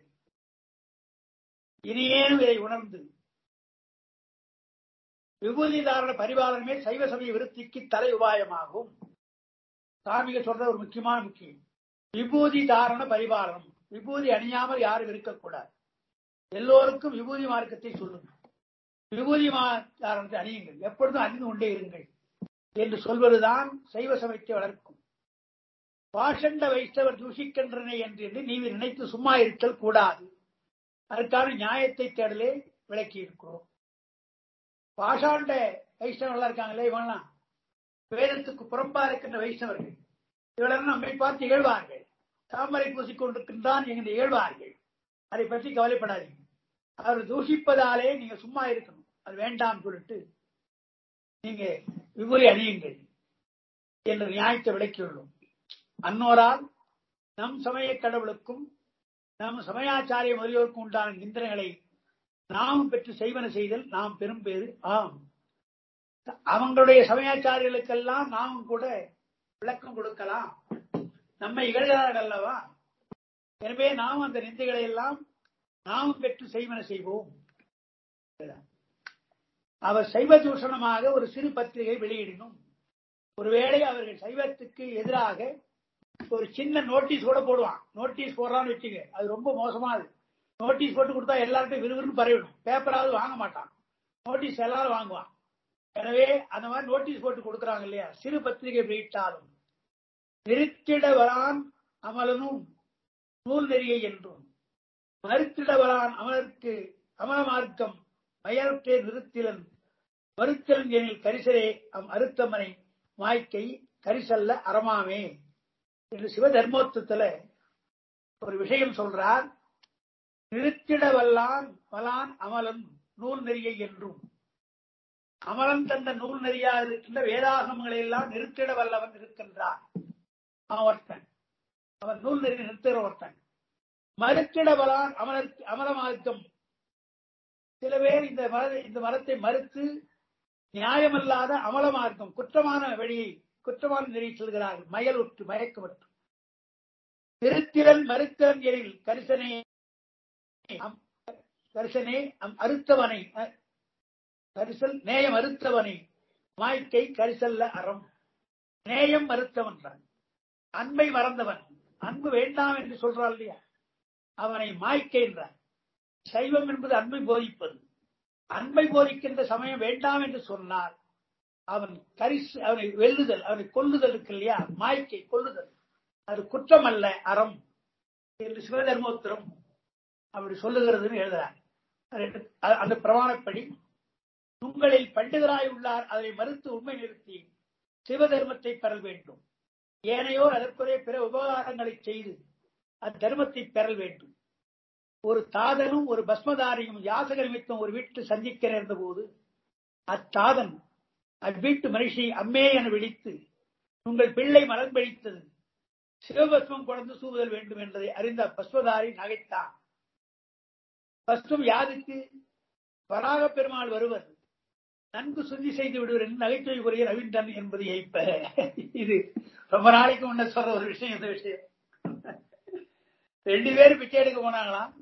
இனியேனும் இதை உணர்ந்து விபூதி தாரண பரிபாலனமே சைவ சமய விருத்திக்கு தலை உபாயமாகும் சாமிக சொல்ற ஒரு முக்கியமான முக்கியம் விபூதி தாரண பரிபாலனம் விபூதி அணியாமல் யாரும் இருக்கக்கூடாது எல்லோருக்கும் விபூதி மார்க்கத்தை சொல்லுங்கள் விபூதி தாரணத்தை அணியுங்கள் எப்பொழுதும் அணிந்து கொண்டே இருங்கள் என்று சொல்வதுதான் சைவ சமயத்தை வளர்க்கும் பாஷண்ட வைஷ்ணவர் தூஷிக்கின்றன என்று என்று நீ நினைத்து சும்மா இருத்தல் கூடாது அதற்கான நியாயத்தை தேடலே விளக்கி இருக்கிறோம் பாஷாண்ட வைஷ்ணவர்கள் இருக்காங்களே இவெல்லாம் வேதத்துக்கு புறம்பா இருக்கின்ற வைஷ்ணவர்கள் இவளெல்லாம் நம்மை பார்த்து இகழ்வார்கள் தாமரை பூசிக்கொண்டிருக்கின்றான் என்று இகழ்வார்கள் அதை பற்றி கவலைப்படாதீங்க அவர் தூஷிப்பதாலே நீங்க சும்மா இருக்கணும் அது வேண்டாம் சொல்லிட்டு நீங்க விபூதி அணியுங்கள் என்ற நியாயத்தை விளக்கியுள்ளோம் அன்னோரால் நம் சமய கடவுளுக்கும் நம் சமயாச்சாரிய முதலியோருக்கும் உண்டான நிந்திரங்களை நாமும் பெற்று செய்வன செய்தல் நாம் பெரும் பேரு ஆம் அவங்களுடைய சமயாச்சாரியர்களுக்கெல்லாம் நாமும் கூட விளக்கம் கொடுக்கலாம் நம்மை இகழ்கிறார்கள் அல்லவா எனவே நாம் அந்த நிந்தைகளை எல்லாம் நாமும் பெற்று செய்வன செய்வோம் அவர் சைவ தூஷணமாக ஒரு சிறு பத்திரிகை வெளியிடணும் ஒருவேளை அவர்கள் சைவத்துக்கு எதிராக ஒரு சின்ன நோட்டீஸ் கூட போடுவான் நோட்டீஸ் போடுறான்னு வச்சுங்க அது ரொம்ப மோசமானது நோட்டீஸ் போட்டு கொடுத்தா எல்லார்ட்டும் விறுவிறுன்னு பரவிடும் பேப்பராவது வாங்க மாட்டான் நோட்டீஸ் எல்லாரும் வாங்குவான் எனவே அந்த மாதிரி நோட்டீஸ் போட்டு கொடுக்குறாங்க இல்லையா சிறு பத்திரிகை வெளியிட்டாலும் நிறுத்திட வரான் அமலனும் நூல் நெறியை என்றும் மறுத்திடவரான் அமலர்க்கு அமல மார்க்கம் மயற்றே நிறுத்திலன் மறுத்தலன் எனில் கரிசரே அம் அறுத்தமனை மாய்க்கை கரிசல்ல அறமாமே என்று சிவதர்மோத்தத்துல ஒரு விஷயம் சொல்றார் நிறுத்திட வல்லான் வலான் அமலன் நூல் நெறியை என்றும் அமலன் தந்த நூல் நெறியா இருக்கின்ற வேதாகமங்களை எல்லாம் நிறுத்திட வல்லவன் இருக்கின்றான் அவன் ஒருத்தன் அவன் நூல் நெறி நிறுத்துகிற ஒருத்தன் மறுத்திட வலான் அமலர் அமல மார்க்கம் சில பேர் இந்த மர இந்த மரத்தை மறுத்து நியாயமல்லாத அமல மார்க்கம் குற்றமான வழியை குற்றமான நெறி செல்கிறார்கள் மயலுற்று மயக்கமற்று திருத்திறன் மறுத்திறன் எனில் கரிசனே அம்- கரிசனே அம் அறுத்தவனை அ- கரிசல் நேயம் அறுத்தவனை மாய்க்கை கரிசல்ல அறம் நேயம் மறுத்தவன் தான் அன்பை மறந்தவன் அன்பு வேண்டாம் என்று சொல்றான் இல்லையா அவனை மாய்க்கை என்றார் சைவம் என்பது அன்பை போதிப்பது அன்பை போதிக்கின்ற சமயம் வேண்டாம் என்று சொன்னால் அவன் கரிசு அவனை வெல்லுதல் அவனை கொல்லுதல் இருக்கு இல்லையா மாய்க்கை கொல்லுதல் அது குற்றம் அல்ல அறம் என்று சிவதர்மோத்திரம் அப்படி சொல்லுகிறதுன்னு எழுதுறார் ரெண்டு- அ- அந்த பிரமாணப்படி உங்களில் பண்டிதராய் உள்ளார் அதை மறுத்து உண்மை நிறுத்தி சிவதர்மத்தை பெறல் வேண்டும் ஏனையோர் அதற்குரிய பிற உபகாரங்களை செய்து அத்தர்மத்தை பெறல் வேண்டும் ஒரு தாதனும் ஒரு பஸ்மதாரியும் யாசக நிமித்தம் ஒரு வீட்டு சந்திக்க நேர்ந்த போது அத்தாதன் அவ்வீட்டு மனுஷி அம்மே என விழித்து உங்கள் பிள்ளை மலர் பிடித்தது சிவபஸ்மம் கொண்டு சூவுதல் வேண்டும் என்பதை அறிந்த பஸ்மதாரி நகைத்தான் பஸ்மம் யாருக்கு வராக பெருமாள் வருவர் நன்கு சுத்தி செய்து விடுவர் என்று நகைச்சுவை புரிய ரவீந்திரன் என்பது ஏய்ப்ப இது ரொம்ப நாளைக்கு முன்ன சொல்ற ஒரு விஷயம் இந்த விஷயம் ரெண்டு பேரும் பிச்சை எடுக்க போனாங்களாம்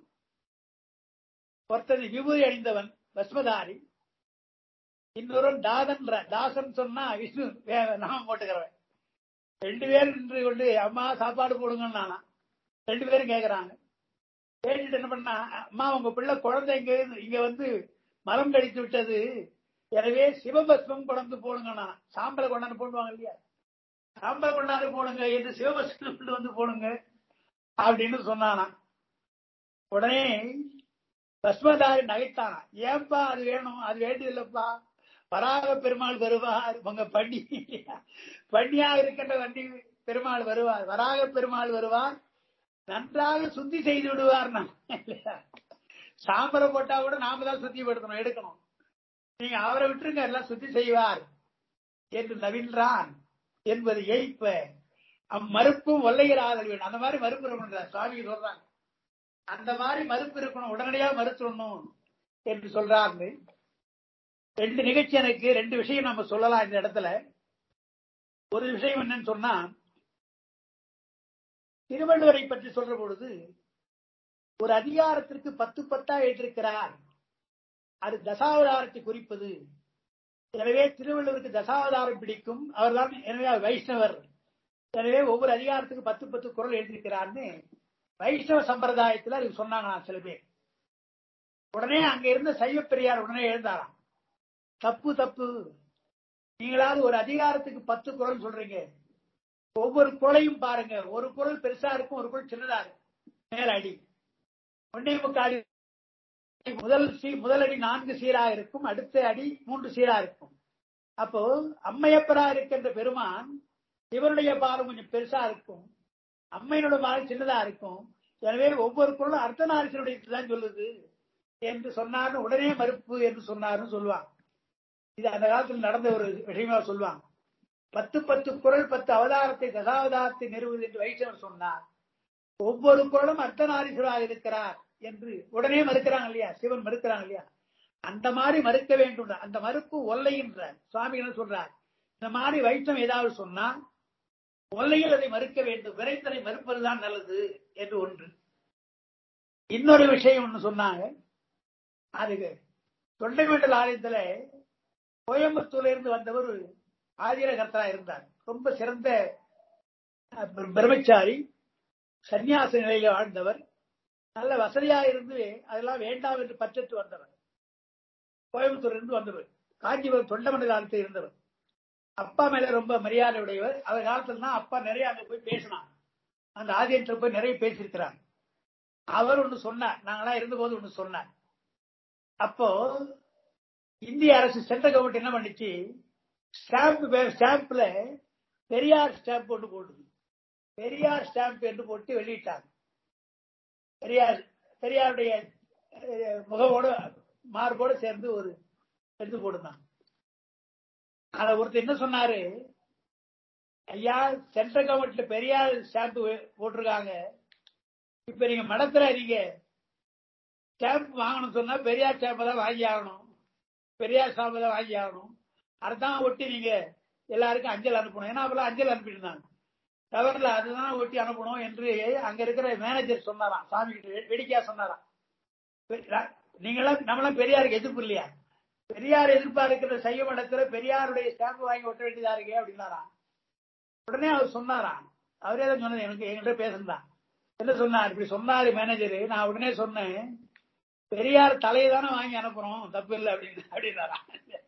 ஒருத்தன் விபூதி அணிந்தவன் பஸ்மதாரி இன்னொருவன் தாதன் தாசன் சொன்னா விஷ்ணு வே- நாமம் போட்டுக்கிறவன் ரெண்டு பேரும் நின்று கொண்டு அம்மா சாப்பாடு போடுங்கன்னு நானா ரெண்டு பேரும் கேக்குறாங்க கேட்டுட்டு என்ன பண்ணா அம்மா உங்க பிள்ளை குழந்தை இங்க இருந்து- இங்க வந்து மரம் கடித்து விட்டது எனவே சிவபஸ்மம் கொண்டாந்து போடுங்க நான் சாம்பலை கொண்டாந்து போடுவாங்க இல்லையா சாம்பல் கொண்டாந்து போடுங்க என்று சிவபஸ்மம் கொண்டு வந்து போடுங்க அப்படின்னு சொன்னானா உடனே பஸ்மதாரி நகைத்தானா ஏன்பா அது வேணும் அது வேண்டியதில்லப்பா வராக பெருமாள் வருவார் உங்க பண்ணி பண்ணியாக இருக்கின்ற வண்டி பெருமாள் வருவார் வராக பெருமாள் வருவார் நன்றாக சுத்தி செய்து விடுவார் நான் சாம்பலை போட்டா கூட நாம தான் சுத்திப்படுத்தணும் எடுக்கணும் நீங்க அவரை விட்டுருங்க எல்லாம் சுத்தி செய்வார் என்று நவின்றான் என்பது ஏய்ப்ப அம்மறுப்பும் ஒல்லையிறாதல் வேண்டும் அந்த மாதிரி மறுப்பு இருக்கணும் சுவாமி சொல்றாங்க அந்த மாதிரி மறுப்பு இருக்கணும் உடனடியா மறுத்துடணும் என்று சொல்றாரு ரெண்டு நிகழ்ச்சி எனக்கு ரெண்டு விஷயம் நம்ம சொல்லலாம் இந்த இடத்துல ஒரு விஷயம் என்னன்னு சொன்னா திருவள்ளுவரை பற்றி சொல்ற பொழுது ஒரு அதிகாரத்திற்கு பத்து பத்தா எழுதியிருக்கிறார் அது தசாவதாரத்தை குறிப்பது எனவே திருவள்ளுவருக்கு தசாவதாரம் பிடிக்கும் அவர்தான் எனவே அவர் வைஷ்ணவர் எனவே ஒவ்வொரு அதிகாரத்துக்கு பத்து பத்து குரல் எழுதியிருக்கிறார்னு வைஷ்ணவ சம்பிரதாயத்துல அது சொன்னாங்களாம் சில பேர் உடனே அங்க இருந்த சைவ பெரியார் உடனே எழுந்தாராம் தப்பு தப்பு நீங்களாவது ஒரு அதிகாரத்துக்கு பத்து குரல் சொல்றீங்க ஒவ்வொரு குரலையும் பாருங்க ஒரு குரல் பெருசா இருக்கும் ஒரு குரல் சின்னதா இருக்கும் மேல அடி ஒன்னே முக்கால் அடி முதல் சீ முதல் அடி நான்கு சீரா இருக்கும் அடுத்த அடி மூன்று சீரா இருக்கும் அப்போ அம்மையப்பரா இருக்கின்ற பெருமான் இவருடைய பாலம் கொஞ்சம் பெருசா இருக்கும் அம்மையினோட பாலம் சின்னதா இருக்கும் எனவே ஒவ்வொரு குரலும் அர்த்தநாரிசனுடைய தான் சொல்லுது என்று சொன்னார்னு உடனே மறுப்பு என்று சொன்னார்னு சொல்லுவாங்க இது அந்த காலத்தில் நடந்த ஒரு விஷயமா சொல்லுவாங்க பத்து பத்து குரல் பத்து அவதாரத்தை தசாவதாரத்தை நிறுவுவது என்று வைஷ்ணவர் சொன்னார் ஒவ்வொரு குரலும் அர்த்தநாரீஸ்வராக இருக்கிறார் என்று உடனே மறுக்கிறாங்க இல்லையா சிவன் மறுக்கிறாங்க இல்லையா அந்த மாதிரி மறுக்க வேண்டும் அந்த மறுப்பு ஒல்லைகின்ற சுவாமி என்ன சொல்றார் இந்த மாதிரி வைஷ்ணவம் ஏதாவது சொன்னா ஒல்லையில் அதை மறுக்க வேண்டும் விரைத்தனை மறுப்பதுதான் நல்லது என்று ஒன்று இன்னொரு விஷயம் ஒன்று சொன்னாங்க அதுக்கு தொண்டைமண்டல் ஆலயத்துல கோயம்புத்தூர்ல இருந்து வந்தவர் ஆதிரகர்த்தா இருந்தார் ரொம்ப சிறந்த அஹ், பிரம்மச்சாரி சன்னியாச நிலையில வாழ்ந்தவர் நல்ல வசதியா இருந்து அதெல்லாம் வேண்டாம் என்று பற்றத்து வந்தவர் கோயம்புத்தூர் இருந்து வந்தவர் காஞ்சிபுரம் தொண்டமண்டல காலத்தில் இருந்தவர் அப்பா மேல ரொம்ப மரியாதை உடையவர் அந்த காலத்துல தான் அப்பா நிறைய அங்க போய் பேசினான் அந்த ஆதியத்தில் போய் நிறைய பேசியிருக்கிறார் அவர் ஒண்ணு சொன்னார் நாங்களாம் இருந்தபோது ஒண்ணு சொன்னார் அப்போ இந்திய அரசு சென்ட்ரல் கவர்மெண்ட் என்ன பண்ணுச்சு ஸ்டாம்ப் ஸ்டாம்ப்ல பெரியார் ஸ்டாம்ப் ஒன்று போடுது பெரியார் ஸ்டாம்ப் என்று போட்டு வெளியிட்டாங்க பெரியார் பெரியாருடைய அஹ், முகவோடு மார்போடு சேர்ந்து ஒரு எடுத்து போடுதான் அத ஒருத்தர் என்ன சொன்னாரு ஐயா சென்ட்ரல் கவர்மெண்ட்ல பெரியார் ஸ்டாம்ப் போட்டிருக்காங்க இப்ப நீங்க மடத்துல நீங்க ஸ்டாம்ப் வாங்கணும் சொன்னா பெரியார் ஸ்டாம்ப் தான் வாங்கி ஆகணும் பெரியார் ஸ்டாம்ப் தான் வாங்கி ஆகணும் அதான் ஒட்டி நீங்க எல்லாருக்கும் அஞ்சல் அனுப்பணும் ஏன்னா அப்பெல்லாம் அஞ்சல் அனுப்பிட்டு இருந்தாங்க தவறுல அதுதான் ஒட்டி அனுப்பணும் என்று அங்க இருக்கிற மேனேஜர் சொன்னாராம் சாமி கிட்ட வேடிக்கையா சொன்னாராம் நீங்களாம் நம்மளாம் பெரியாருக்கு எதிர்ப்பு இல்லையா பெரியார் எதிர்ப்பா இருக்கிற சைவ மடத்துல பெரியாருடைய ஸ்டாம்ப் வாங்கி ஒட்ட வேண்டியதா இருக்கே அப்படின்னாராம் உடனே அவர் சொன்னாராம் அவரே தான் சொன்னது எனக்கு என்கிட்ட பேசுனான் என்ன சொன்னார் இப்படி சொன்னாரு மேனேஜர் நான் உடனே சொன்னேன் பெரியார் தலையை தானே வாங்கி அனுப்புறோம் தப்பு இல்லை அப்படின்னு அப்படின்னாராம்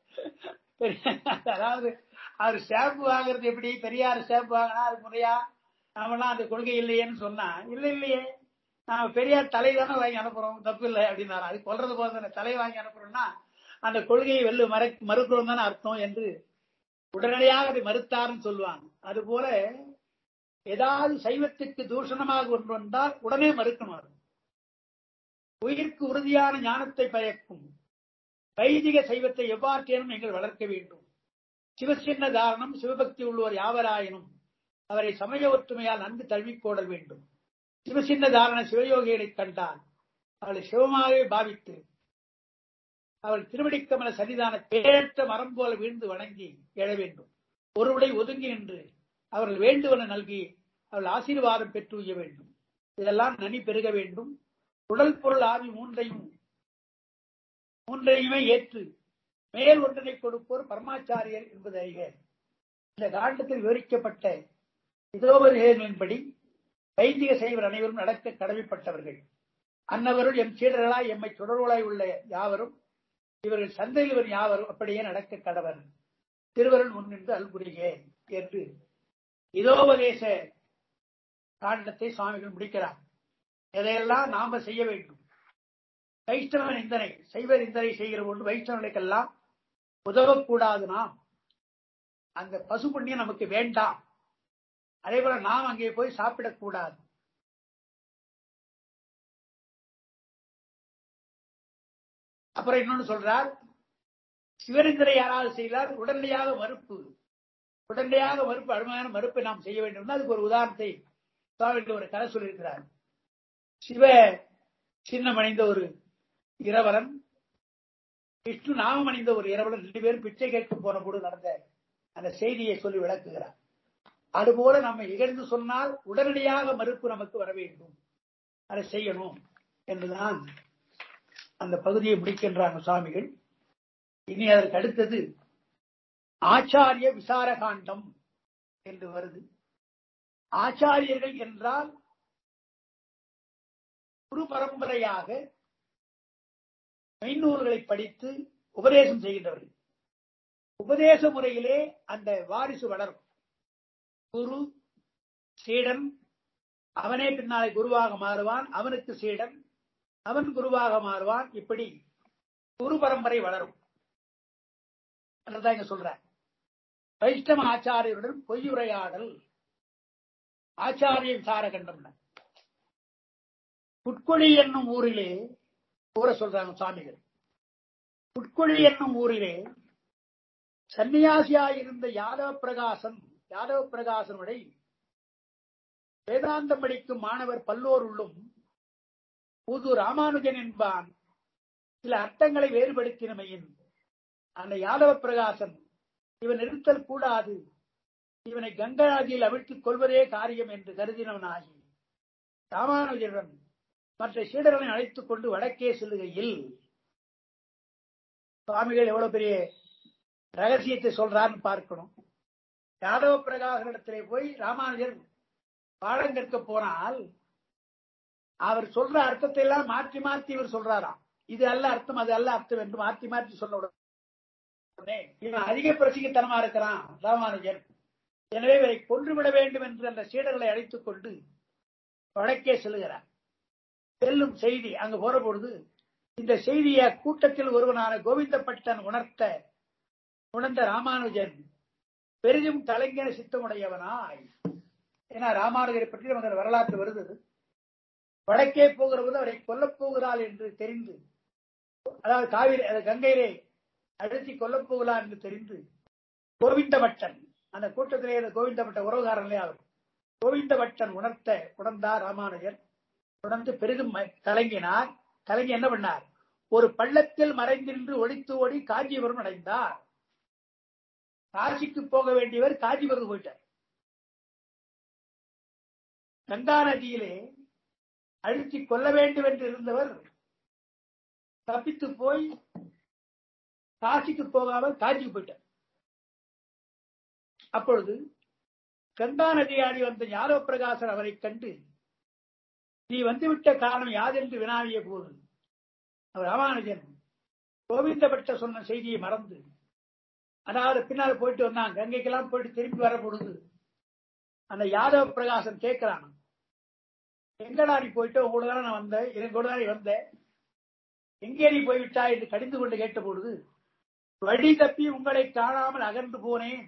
அதாவது அவர் ஸ்டாம்ப் வாங்குறது எப்படி பெரியார் ஸ்டாம்ப் வாங்கினா அது முறையா நாமெல்லாம் அந்த கொள்கை இல்லையேன்னு சொன்னா இல்ல இல்லையே நாம பெரியார் தலை தானே வாங்கி அனுப்புறோம் தப்பு இல்லை அப்படின்னாரா அது கொல்றது போல தானே தலை வாங்கி அனுப்புறோம்னா அந்த கொள்கையை வெள்ளு மற மறுக்கிறோம் தானே அர்த்தம் என்று உடனடியாக அதை மறுத்தாருன்னு சொல்லுவாங்க அது போல ஏதாவது சைவத்துக்கு தூஷணமாக ஒன்று வந்தால் உடனே மறுக்கணும் அது உயிருக்கு உறுதியான ஞானத்தை பயக்கும் வைதிக சைவத்தை எவ்வாற்றேனும் நீங்கள் வளர்க்க வேண்டும் சிவசின்ன தாரணம் சிவபக்தி உள்ளவர் யாவராயினும் அவரை சமய ஒற்றுமையால் நன்கு தழுவிக்கோடல் வேண்டும் சிவசின்ன தாரண சிவயோகிகளை கண்டால் அவளை சிவமாகவே பாவித்து அவள் திருவடிக்கமல சன்னிதான பேற்ற மரம் போல வீழ்ந்து வணங்கி எழ வேண்டும் ஒருவடை ஒதுங்கி நின்று அவர்கள் வேண்டுவன நல்கி அவள் ஆசீர்வாதம் பெற்று உய்ய வேண்டும் இதெல்லாம் நனி பெருக வேண்டும் உடல் பொருள் ஆவி மூன்றையும் மூன்றையுமே ஏற்று மேல் ஒன்றனை கொடுப்போர் பரமாச்சாரியர் என்பது அறிக இந்த காண்டத்தில் விவரிக்கப்பட்ட இதோபதேசங்களின்படி வைதிக செய்வர் அனைவரும் நடக்க கடமைப்பட்டவர்கள் அன்னவருள் எம் சீடர்களாய் எம்மை தொடர்புகளாய் உள்ள யாவரும் இவர்கள் சந்தையில் யாவரும் அப்படியே நடக்க கடவர் திருவருள் முன்னின்று அல்புரிகே என்று இதோபதேச காண்டத்தை சுவாமிகள் முடிக்கிறார் இதையெல்லாம் நாம செய்ய வேண்டும் வைஷ்ணவ நிந்தனை சைவ நிந்தனை செய்கிற போது வைஷ்ணவர்களுக்கெல்லாம் உதவக்கூடாது நாம் அந்த பசு புண்ணியம் நமக்கு வேண்டாம் அதே போல நாம் அங்கே போய் சாப்பிடக்கூடாது அப்புறம் இன்னொன்னு சொல்றார் சிவனிந்தரை யாராவது செய்தால் உடனடியாக மறுப்பு உடனடியாக மறுப்பு அருமையான மறுப்பை நாம் செய்ய வேண்டும் அதுக்கு ஒரு உதாரணத்தை சுவாமிகள் ஒரு கதை சொல்லியிருக்கிறார் சிவ சின்னம் அணிந்த ஒரு இரவலன் விஷ்ணு நாமம் அணிந்த ஒரு இரவலன் ரெண்டு பேரும் பிச்சை கேட்க போன போது நடந்த அந்த செய்தியை சொல்லி விளக்குகிறார் அதுபோல நம்ம இகழ்ந்து சொன்னால் உடனடியாக மறுப்பு நமக்கு வர வேண்டும் அதை செய்யணும் என்றுதான் அந்த பகுதியை முடிக்கின்றாங்க சுவாமிகள் இனி அதற்கு அடுத்தது ஆச்சாரிய விசாரகாண்டம் என்று வருது ஆச்சாரியர்கள் என்றால் குரு பரம்பரையாக மெய்நூல்களை படித்து உபதேசம் செய்கின்றவர்கள் உபதேச முறையிலே அந்த வாரிசு வளரும் குரு சீடன் அவனே பின்னாலே குருவாக மாறுவான் அவனுக்கு சீடன் அவன் குருவாக மாறுவான் இப்படி குரு பரம்பரை வளரும் அதுதான் இங்க சொல்ற வைஷ்ணவ ஆச்சாரியருடன் பொய்யுரையாடல் ஆச்சாரிய விசாரகண்டம் புட்கொழி என்னும் ஊரிலே கூற சொல்றாங்க சுவாமிகள் புட்கொழி என்னும் ஊரிலே சன்னியாசியாயிருந்த யாதவ பிரகாசன் யாதவ பிரகாசனுடைய வேதாந்தம் படிக்கும் மாணவர் பல்லோர் உள்ளும் புது ராமானுஜன் என்பான் சில அர்த்தங்களை வேறுபடுத்தினமையின் அந்த யாதவ பிரகாசன் இவன் இருத்தல் கூடாது இவனை கங்காதியில் அவிழ்த்துக் கொள்வதே காரியம் என்று கருதினவனாகி ராமானுஜருடன் மற்ற சீடர்களை அழைத்துக் கொண்டு வடக்கே செல்லுகையில் சுவாமிகள் எவ்வளவு பெரிய ரகசியத்தை சொல்றான்னு பார்க்கணும் யாதவ பிரகாசனிடத்திலே போய் ராமானுஜர் பாடம் கற்க போனால் அவர் சொல்ற அர்த்தத்தை எல்லாம் மாற்றி மாற்றி இவர் சொல்றாராம் இது அல்ல அர்த்தம் அது அல்ல அர்த்தம் என்று மாற்றி மாற்றி சொல்ல உடனே இவன் அதிக பிரசிங்கத்தனமா இருக்கிறான் ராமானுஜன் எனவே இவரை கொன்றுவிட வேண்டும் என்று அந்த சீடர்களை அழைத்துக் கொண்டு வடக்கே செல்கிறார் செல்லும் செய்தி அங்க போற பொழுது இந்த செய்தியை கூட்டத்தில் ஒருவனான கோவிந்தப்பட்டன் உணர்த்த உணர்ந்த ராமானுஜன் பெரிதும் கலைஞர சித்தமுடையவனாய் ஏன்னா ராமானுஜரை பற்றி நமக்கு வரலாற்று வருது வடக்கே போகிற போது அவரை கொல்லப் போகிறாள் என்று தெரிந்து அதாவது காவிரி அது கங்கையிலே அழுத்தி கொல்லப் போகிறார் என்று தெரிந்து கோவிந்தபட்டன் அந்த கூட்டத்திலே இருந்த கோவிந்தபட்ட உறவுகாரனே அவர் கோவிந்தபட்டன் உணர்த்த உணர்ந்தார் ராமானுஜர் உணர்ந்து பெரிதும் ம- கலங்கினார் கலங்கி என்ன பண்ணார் ஒரு பள்ளத்தில் மறைந்திருந்து ஒளித்து ஓடி காஞ்சிபுரம் அடைந்தார் காசிக்கு போக வேண்டியவர் காஞ்சிபுரம் போயிட்டார் கங்கா நதியிலே அழுத்தி கொல்ல வேண்டும் என்று இருந்தவர் தப்பித்து போய் காசிக்கு போகாமல் காஞ்சிக்கு போயிட்டார் அப்பொழுது கங்கா நதியாடி வந்த ஞானவ பிரகாசர் அவரை கண்டு நீ வந்துவிட்ட காரணம் யாதென்று வினாவிய போது அவர் ராமானுஜன் கோவிந்தபட்ட சொன்ன செய்தியை மறந்து அதாவது பின்னால் போயிட்டு வந்தான் கங்கைக்கெல்லாம் போயிட்டு திரும்பி வர பொழுது அந்த யாதவ பிரகாசன் கேட்கிறான் எங்கடா நீ போயிட்டு உங்களோட தானே நான் வந்தேன் எனக்கு கூட தான் நீ வந்த எங்கே நீ போய்விட்டாய் என்று கடிந்து கொண்டு கேட்ட பொழுது வழி தப்பி உங்களை காணாமல் அகன்று போனேன்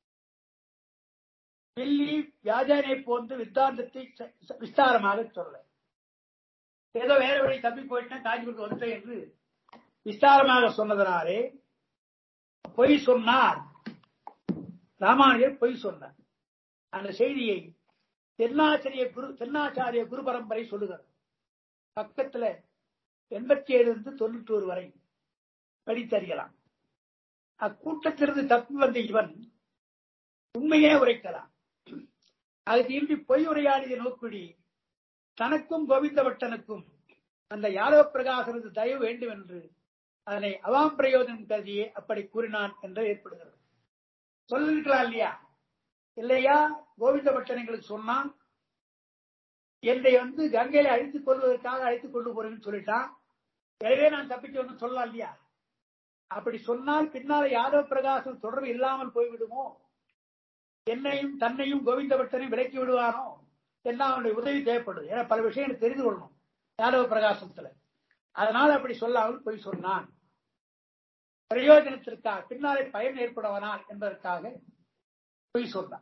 டெல்லி வியாஜானை போன்று வித்தாந்தத்தை ச- ச- விஸ்தாரமாக சொல்ல ஏதோ வேற வழி தப்பி போயிட்டேன் காஞ்சிபுரத்து வந்துட்டேன் என்று விஸ்தாரமாக சொன்னதனாலே பொய் சொன்னார் ராமானுஜர் பொய் சொன்னார் அந்த செய்தியை தென்னாச்சரிய குரு தென்னாச்சாரிய குரு பரம்பரை சொல்லுகிறது பக்கத்துல எண்பத்தி ஏழு இருந்து தொண்ணூற்றி ஒரு வரை படித்தறியலாம் அக்கூட்டத்திலிருந்து தப்பி வந்த இவன் உண்மையே உரைக்கலாம் அதுக்கு இன்றி பொய் உரையாடிய நோக்குடி தனக்கும் கோவிந்தபட்டனுக்கும் அந்த யாதவ பிரகாசனது தயவு வேண்டும் என்று அதனை அவாம் பிரயோஜனம் கருதியே அப்படி கூறினான் என்று ஏற்படுகிறது சொல்லிருக்கலாம் இல்லையா இல்லையா கோவிந்தபட்டன் எங்களுக்கு சொன்னான் என்னை வந்து கங்கையில அழித்துக் கொள்வதற்காக அழைத்துக் கொண்டு போறேன்னு சொல்லிட்டான் எனவே நான் தப்பிச்சு வந்து சொல்லலாம் இல்லையா அப்படி சொன்னால் பின்னால யாதவ பிரகாசம் தொடர்பு இல்லாமல் போய்விடுமோ என்னையும் தன்னையும் கோவிந்தபட்டனையும் விலக்கி விடுவானோ என்ன அவனுடைய உதவி தேவைப்படுது ஏன்னா பல விஷயங்கள் தெரிந்து கொள்ளணும் யாதவ பிரகாசத்துல அதனால அப்படி சொல்லாமல் போய் சொன்னான் பிரயோஜனத்திற்காக பின்னாலே பயன் ஏற்படுவனால் என்பதற்காக பொய் சொன்னான்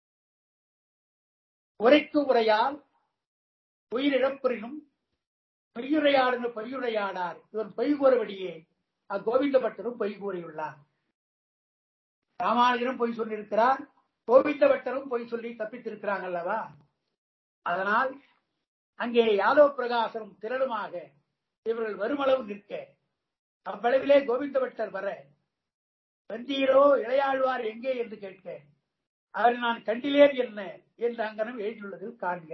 உரைக்கு உரையால் உயிரிழப்புறினும் பொய்யுரையாடுன பொய்யுரையாடார் இவன் பொய் கூறுபடியே அக்கோவிந்தபட்டரும் பொய் கூறியுள்ளார் ராமானுஜரும் பொய் சொல்லியிருக்கிறார் கோவிந்தபட்டரும் பொய் சொல்லி தப்பித்திருக்கிறாங்க அல்லவா அதனால் அங்கே யாதவ பிரகாசனும் திரளுமாக இவர்கள் வருமளவு நிற்க அவ்வளவிலே கோவிந்தபட்டர் வர வந்தீரோ இளையாழ்வார் எங்கே என்று கேட்க அவரை நான் கண்டிலேன் என்ன என்று அங்கனம் எழுதியுள்ளது காண்க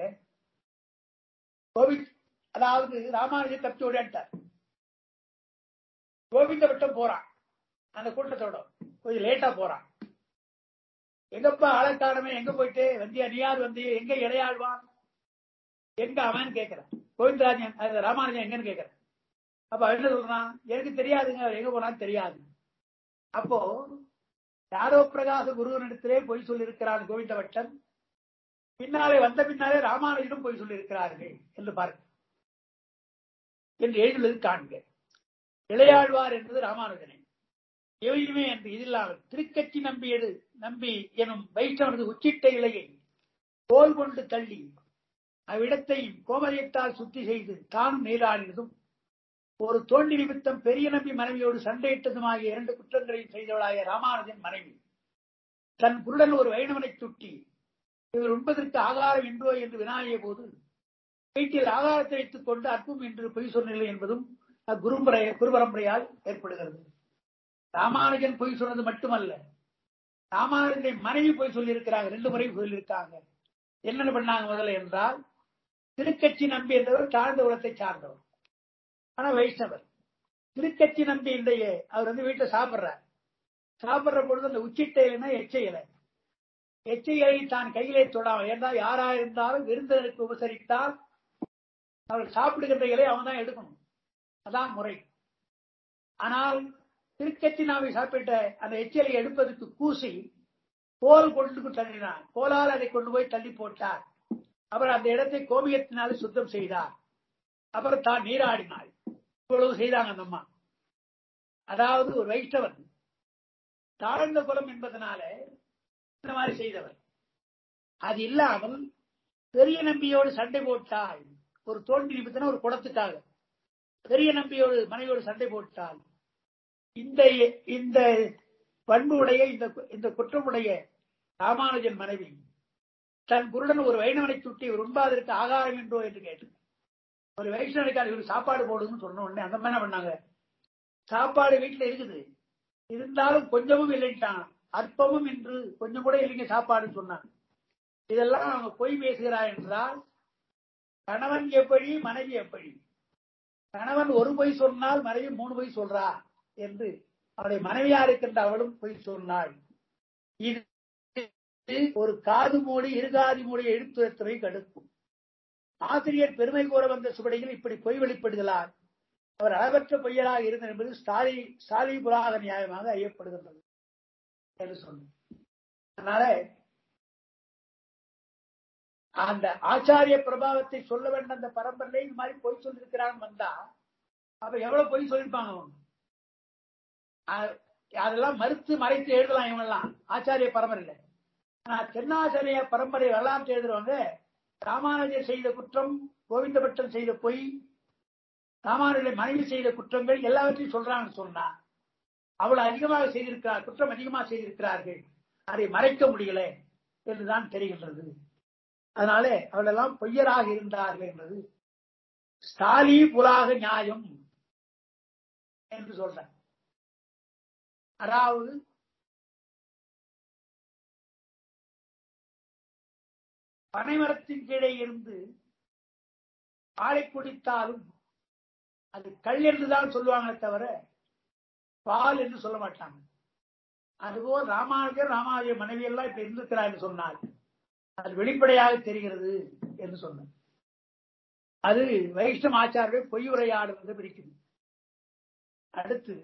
கோவிந்த் அதாவது ராமானுஜர் தப்பி ஓடியாட்டார் கோவிந்தபட்டம் போறான் அந்த கூட்டத்தோட கொஞ்சம் லேட்டா போறான் எங்கப்பா ஆளக்காரமே எங்க போயிட்டு வந்தியா நீ யார் வந்திய எங்க இளையாழ்வான் எங்க அவன் கேட்கிறான் கோவிந்தராஜன் அது ராமானுஜன் எங்கன்னு கேட்கிறான் அப்ப அவன் என்ன சொல்றான் எனக்கு தெரியாதுங்க அவர் எங்க போனான்னு தெரியாது அப்போ யாரோ பிரகாச குருவனிடத்திலே பொய் சொல்லியிருக்கிறான் கோவிந்தபட்டன் பின்னாலே வந்த பின்னாலே ராமானுஜனும் பொய் சொல்லியிருக்கிறார்கள் என்று பார்க்க என்று எழுதுள்ளது காண்க இளையாழ்வார் என்பது ராமானுஜனை எவையுமே என்று இதில்லாமல் திருக்கட்சி நம்பியது நம்பி எனும் வைஷ்ணவனது உச்சிட்ட இலையை தோல் கொண்டு தள்ளி அவ்விடத்தை கோமரியத்தால் சுத்தி செய்து தானும் நீராடினதும் ஒரு தோண்டி நிமித்தம் பெரிய நம்பி மனைவியோடு சண்டையிட்டதுமாகிய இரண்டு குற்றங்களையும் செய்தவளாய ராமானுஜன் மனைவி தன் குருடன் ஒரு வைணவனை சுட்டி இவர் உண்பதற்கு ஆகாரம் என்றோ என்று வினாடிய போது வீட்டில் ஆகாரத்தை வைத்துக் கொண்டு அற்பும் என்று பொய் சொன்னில்லை என்பதும் அக்குரும்பரை குருபரம்பரையால் ஏற்படுகிறது ராமானுஜன் பொய் சொன்னது மட்டுமல்ல ராமானுஜனை மனைவி பொய் சொல்லியிருக்கிறாங்க ரெண்டு முறை சொல்லியிருக்காங்க என்னென்ன பண்ணாங்க முதல்ல என்றால் திருக்கட்சி நம்பி என்றவர் தாழ்ந்த குலத்தை சார்ந்தவர் ஆனா வைஷ்ணவர் திருக்கட்சி நம்பி இன்றைய அவர் வந்து வீட்டுல சாப்பிடுறார் சாப்பிடுற பொழுது அந்த உச்சிட்ட இலைனா எச்ச இலை எச்ச இலையை தான் கையிலே தொடாமல் ஏன்னா யாரா இருந்தாலும் விருந்தினருக்கு உபசரித்தால் அவர் சாப்பிடுகின்ற இலை அவன் தான் எடுக்கணும் அதான் முறை ஆனால் திருக்கட்சி நாவை சாப்பிட்ட அந்த எச்சிலை எடுப்பதற்கு கூசி கோல் கொண்டு தள்ளினார் கோலால் அதை கொண்டு போய் தள்ளி போட்டார் அவர் அந்த இடத்தை கோமியத்தினால சுத்தம் செய்தார் அப்புறம் தான் நீராடினாள் இவ்வளவு செய்தாங்க அந்த அம்மா அதாவது ஒரு வைஷ்ணவன் தாழ்ந்த குலம் என்பதனால இந்த மாதிரி செய்தவர் அது இல்லாமல் பெரிய நம்பியோடு சண்டை போட்டால் ஒரு தோல்வி நிமித்தன ஒரு குடத்துக்காக பெரிய நம்பியோடு மனைவியோடு சண்டை போட்டால் இந்த இந்த பண்புடைய இந்த இந்த குற்றமுடைய ராமானுஜன் மனைவி தன் குருடன் ஒரு வைணவனை சுட்டி ஒரு உண்பாதற்கு ஆகாரம் என்றோ என்று கேட்டு ஒரு வைஷ்ணவனுக்கு இவருக்கு சாப்பாடு போடுன்னு சொன்ன உடனே அந்த மாதிரி என்ன பண்ணாங்க சாப்பாடு வீட்டுல இருக்குது இருந்தாலும் கொஞ்சமும் இல்லைட்டான் அற்பமும் என்று கொஞ்சம் கூட இல்லைங்க சாப்பாடுன்னு சொன்னாங்க இதெல்லாம் அவங்க பொய் பேசுகிறார் என்றால் கணவன் எப்படி மனைவி எப்படி கணவன் ஒரு பொய் சொன்னால் மனைவி மூணு பொய் சொல்றா என்று அவருடைய மனைவியா இருக்கின்ற அவளும் பொய் சொன்னாள் இது ஒரு காது மூடி இருகாதி மூடி எழுத்துறை கடுக்கும் ஆசிரியர் பெருமை கூற வந்த சுவடியில் இப்படி பொய் வெளிப்படுகிறார் அவர் அளவற்ற பொய்யராக இருந்தார் என்பது ஸ்டாலி ஸ்டாலி புராக நியாயமாக ஐயப்படுகின்றது என்று சொன்னார் அதனால அந்த ஆச்சாரிய பிரபாவத்தை சொல்ல வேண்ட அந்த பரம்பரையில இந்த மாதிரி பொய் சொல்லிருக்கிறான்னு வந்தா அப்ப எவ்வளவு பொய் சொல்லிருப்பாங்க அவங்க அதெல்லாம் மறுத்து மறைத்து எழுதலாம் இவங்கெல்லாம் ஆச்சாரிய பரம்பரையில ஆனா தென்னாச்சாரிய பரம்பரை வரலாற்று எழுதுறவங்க ராமானுஜர் செய்த குற்றம் கோவிந்தபட்டன் செய்த பொய் ராமானுஜர் மனைவி செய்த குற்றங்கள் எல்லாவற்றையும் சொல்றாங்கன்னு சொன்னா அவ்வளவு அதிகமாக செய்திருக்கிறார் குற்றம் அதிகமாக செய்திருக்கிறார்கள் அதை மறைக்க முடியல என்றுதான் தெரிகின்றது அதனால அவளெல்லாம் பொய்யராக இருந்தார்கள் என்பது ஸ்டாலி புலாக நியாயம் என்று சொல்ற அதாவது பனைமரத்தின் கீழே இருந்து பாலை குடித்தாலும் அது கல் என்றுதான் சொல்லுவாங்களே தவிர பால் என்று சொல்ல மாட்டாங்க அதுபோல் ராமானுஜர் ராமானுஜர் மனைவி எல்லாம் இப்ப இருந்திருக்கிறார் என்று சொன்னால் அது வெளிப்படையாக தெரிகிறது என்று சொன்ன அது வைஷ்ணவ ஆச்சாரிய பொய் உரையாடுவது பிடிக்குது அடுத்து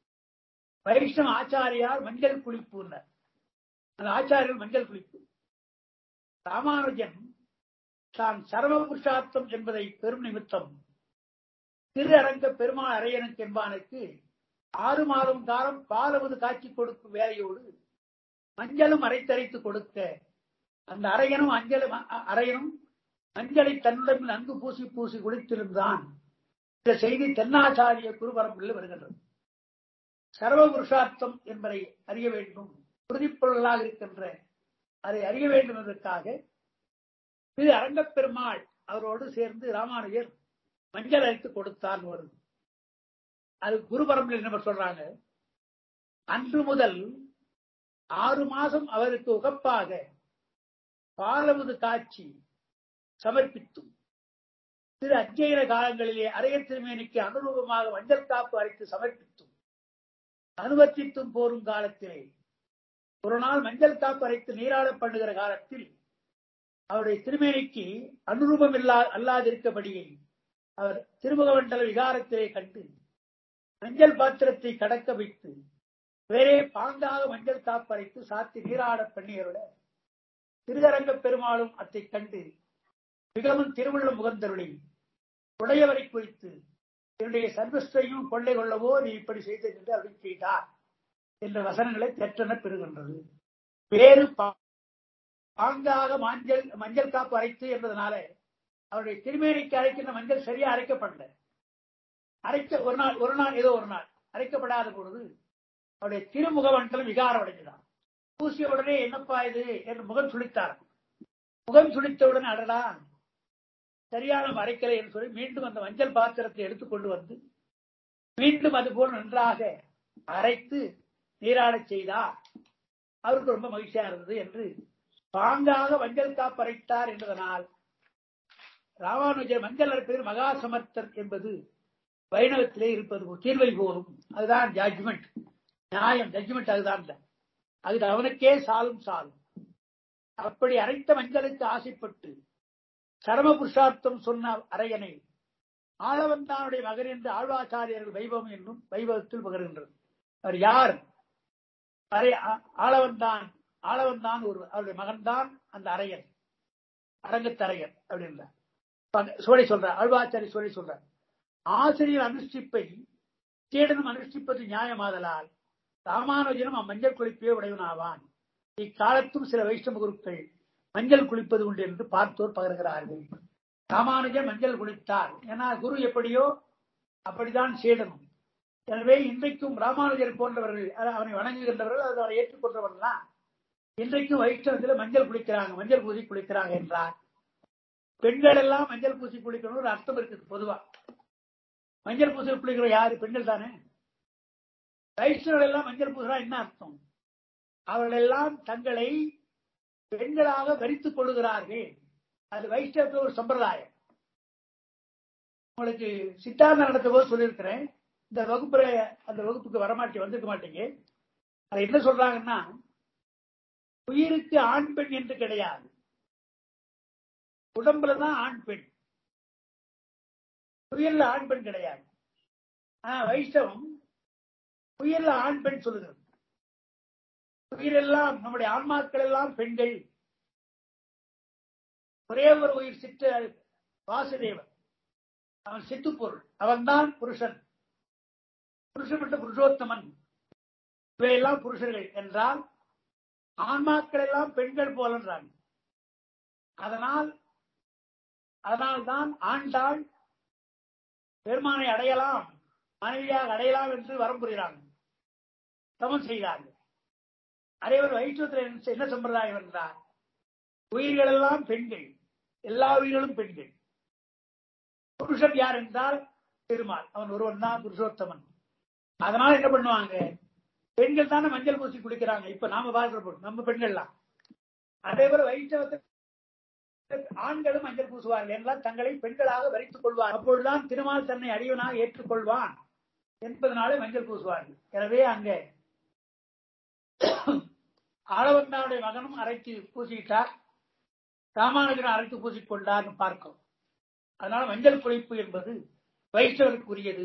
வைஷ்ணவ ஆச்சாரியார் மஞ்சள் குளிப்பு அந்த ஆச்சாரியர் மஞ்சள் குளிப்பு ராமானுஜன் தான் சர்வ புருஷார்த்தம் என்பதை பெரும் நிமித்தம் திரு அரங்க பெருமாள் அரையனுக்கு என்பானுக்கு ஆறு மாதம் காலம் பாலவது காட்சி கொடுக்கும் வேலையோடு மஞ்சளும் அரைத்தரைத்து கொடுக்க அந்த அரையனும் அஞ்சலும் அரையனும் மஞ்சளை தன்னுடன் நன்கு பூசி பூசி குடித்திருந்தான் இந்த செய்தி தென்னாச்சாரிய குருபரம்பில் வருகின்றது சர்வ புருஷார்த்தம் என்பதை அறிய வேண்டும் உறுதிப்பொருளாக இருக்கின்ற அதை அறிய வேண்டும் என்பதற்காக திரு அரங்கப் பெருமாள் அவரோடு சேர்ந்து ராமானுஜர் மஞ்சள் அரைத்து கொடுத்தார் வருது அது குரு பரம்பில் என்ன சொல்றாங்க அன்று முதல் ஆறு மாசம் அவருக்கு உகப்பாக பாலமுது காட்சி சமர்ப்பித்தும் திரு அத்தியன காலங்களிலே அரையர் திருமேனிக்கு அனுரூபமாக மஞ்சள் காப்பு அரைத்து சமர்ப்பித்தும் அனுவர்த்தித்தும் போரும் காலத்திலே ஒரு நாள் மஞ்சள் காப்பு அரைத்து நீராட பண்ணுகிற காலத்தில் அவருடைய திருமேனிக்கு அனுரூபம் இல்லா அல்லாதிருக்கபடியே அவர் திருமுகமண்டல விகாரத்திலே கண்டு மஞ்சள் பாத்திரத்தை கடக்க வைத்து வேறே பாங்காக மஞ்சள் காப்பரைத்து சாத்தி நீராட பண்ணியருட திருதரங்க பெருமாளும் அத்தை கண்டு மிகவும் திருவுள்ள முகந்தருளி உடையவரை குறித்து என்னுடைய சர்வஸ்தையும் கொள்ளை கொள்ளவோ நீ இப்படி செய்தது என்று அருள் செய்தார் என்ற வசனங்களை தெற்றென பெறுகின்றது வேறு பாங்காக மஞ்சள் மஞ்சள் காப்பு அரைத்து என்பதனால அவருடைய திருமேனிக்கு அரைக்கின்ற மஞ்சள் சரியா அரைக்கப்படல அரைக்க ஒரு நாள் ஒரு நாள் ஏதோ ஒரு நாள் அரைக்கப்படாத பொழுது அவருடைய திருமுக மண்டலம் விகாரம் அடைஞ்சுதான் பூசிய உடனே என்னப்பா இது என்று முகம் சுழித்தார் முகம் சுழித்தவுடன் அடடா சரியான அரைக்கலை என்று சொல்லி மீண்டும் அந்த மஞ்சள் பாத்திரத்தை எடுத்துக்கொண்டு வந்து மீண்டும் அது போல் நன்றாக அரைத்து நீராடச் செய்தார் அவருக்கு ரொம்ப மகிழ்ச்சியா இருந்தது என்று பாங்காக மஞ்சள் காப்பரைத்தார் என்பதனால் ராமானுஜர் மஞ்சள் அரைப்பதில் மகா சமர்த்தர் என்பது வைணவத்திலே இருப்பது தீர்வை போலும் அதுதான் ஜட்ஜ்மெண்ட் நியாயம் ஜட்ஜ்மெண்ட் அதுதான் அது அவனுக்கே சாலும் சாலும் அப்படி அரைத்த மஞ்சளுக்கு ஆசைப்பட்டு சரம புருஷார்த்தம் சொன்ன அரையனை ஆளவந்தானுடைய மகன் என்று ஆழ்வாச்சாரியர்கள் வைபவம் என்னும் வைபவத்தில் பகர்கின்றது அவர் யார் அரை ஆளவந்தான் ஆளவந்தான் ஒரு அவருடைய மகன்தான் அந்த அரையன் அரங்கத்தரையன் அப்படின்றார் சோழை சொல்றார் அழ்வாச்சாரி சோழை சொல்றார் ஆசிரியர் அனுஷ்டிப்பை சீடனும் அனுஷ்டிப்பது நியாயமாதலால் ராமானுஜனும் அம்மஞ்சள் குளிப்பே உடையவனாவான் இக்காலத்தும் சில வைஷ்ணவ குருக்கள் மஞ்சள் குளிப்பது உண்டு என்று பார்த்தோர் பகர்கிறார்கள் ராமானுஜன் மஞ்சள் குளித்தார் ஏன்னா குரு எப்படியோ அப்படிதான் சீடனும் எனவே இன்றைக்கும் ராமானுஜர் போன்றவர்கள் அவனை வணங்குகின்றவர்கள் அதை அவரை ஏற்றுக்கொண்டவர்கள் தான் இன்றைக்கும் வைஷ்ணவத்தில் மஞ்சள் குளிக்கிறாங்க மஞ்சள் பூசி குளிக்கிறாங்க என்றார் பெண்கள் எல்லாம் மஞ்சள் பூசி குளிக்கணும் ஒரு அர்த்தம் இருக்குது பொதுவா மஞ்சள் பூசி குளிக்கிற யாரு பெண்கள் தானே வைஷ்ணவர்கள் எல்லாம் மஞ்சள் பூசுறா என்ன அர்த்தம் அவர்கள் எல்லாம் தங்களை பெண்களாக வரித்துக் கொள்ளுகிறார்கள் அது வைஷ்ணவத்தில் ஒரு சம்பிரதாயம் உங்களுக்கு சித்தாந்தம் நடத்த போது சொல்லியிருக்கிறேன் இந்த வகுப்புல அந்த வகுப்புக்கு வரமாட்டேன் வந்திருக்க மாட்டீங்க அது என்ன சொல்றாங்கன்னா உயிருக்கு ஆண் பெண் என்று கிடையாது உடம்புலதான் ஆண் பெண் உயிரில் ஆண் பெண் கிடையாது ஆனா வைஷ்ணவம் உயிரில் ஆண் பெண் சொல்லுகிறது உயிரெல்லாம் நம்முடைய ஆன்மாக்கள் எல்லாம் பெண்கள் ஒரே ஒரு உயிர் சித்த வாசுதேவன் அவன் சித்து பொருள் அவன்தான் புருஷன் புருஷன் மற்றும் புருஷோத்தமன் இவையெல்லாம் புருஷர்கள் என்றால் ஆன்மாக்கள் எல்லாம் பெண்கள் போலன்றாங்க அதனால் அதனால்தான் ஆண்டாள் பெருமானை அடையலாம் மனைவியாக அடையலாம் என்று வரம் புரிகிறாங்க சமம் செய்தார்கள் அதே ஒரு வைஷ்ணவத்தில் என்ன சம்பிரதாயம் என்றார் உயிர்கள் எல்லாம் பெண்கள் எல்லா உயிர்களும் பெண்கள் புருஷன் யார் என்றால் பெருமாள் அவன் ஒருவன் தான் புருஷோத்தமன் அதனால என்ன பண்ணுவாங்க பெண்கள் தானே மஞ்சள் பூசி குடிக்கிறாங்க இப்ப நாம பார்க்கிற நம்ம பெண்கள்லாம் அதே போல வைஷ்ணவத்தில் ஆண்களும் மஞ்சள் பூசுவார்கள் என்றால் தங்களை பெண்களாக வரித்துக் கொள்வார் அப்பொழுதுதான் திருமால் தன்னை அறிவனாக ஏற்றுக்கொள்வான் என்பதனாலே மஞ்சள் பூசுவார்கள் எனவே அங்க ஆளவந்தாவுடைய மகனும் அரைத்து பூசிட்டார் ராமானுஜன் அரைத்து பூசிக்கொண்டார்னு பார்க்கும் அதனால மஞ்சள் குளிப்பு என்பது வைஷ்ணவருக்குரியது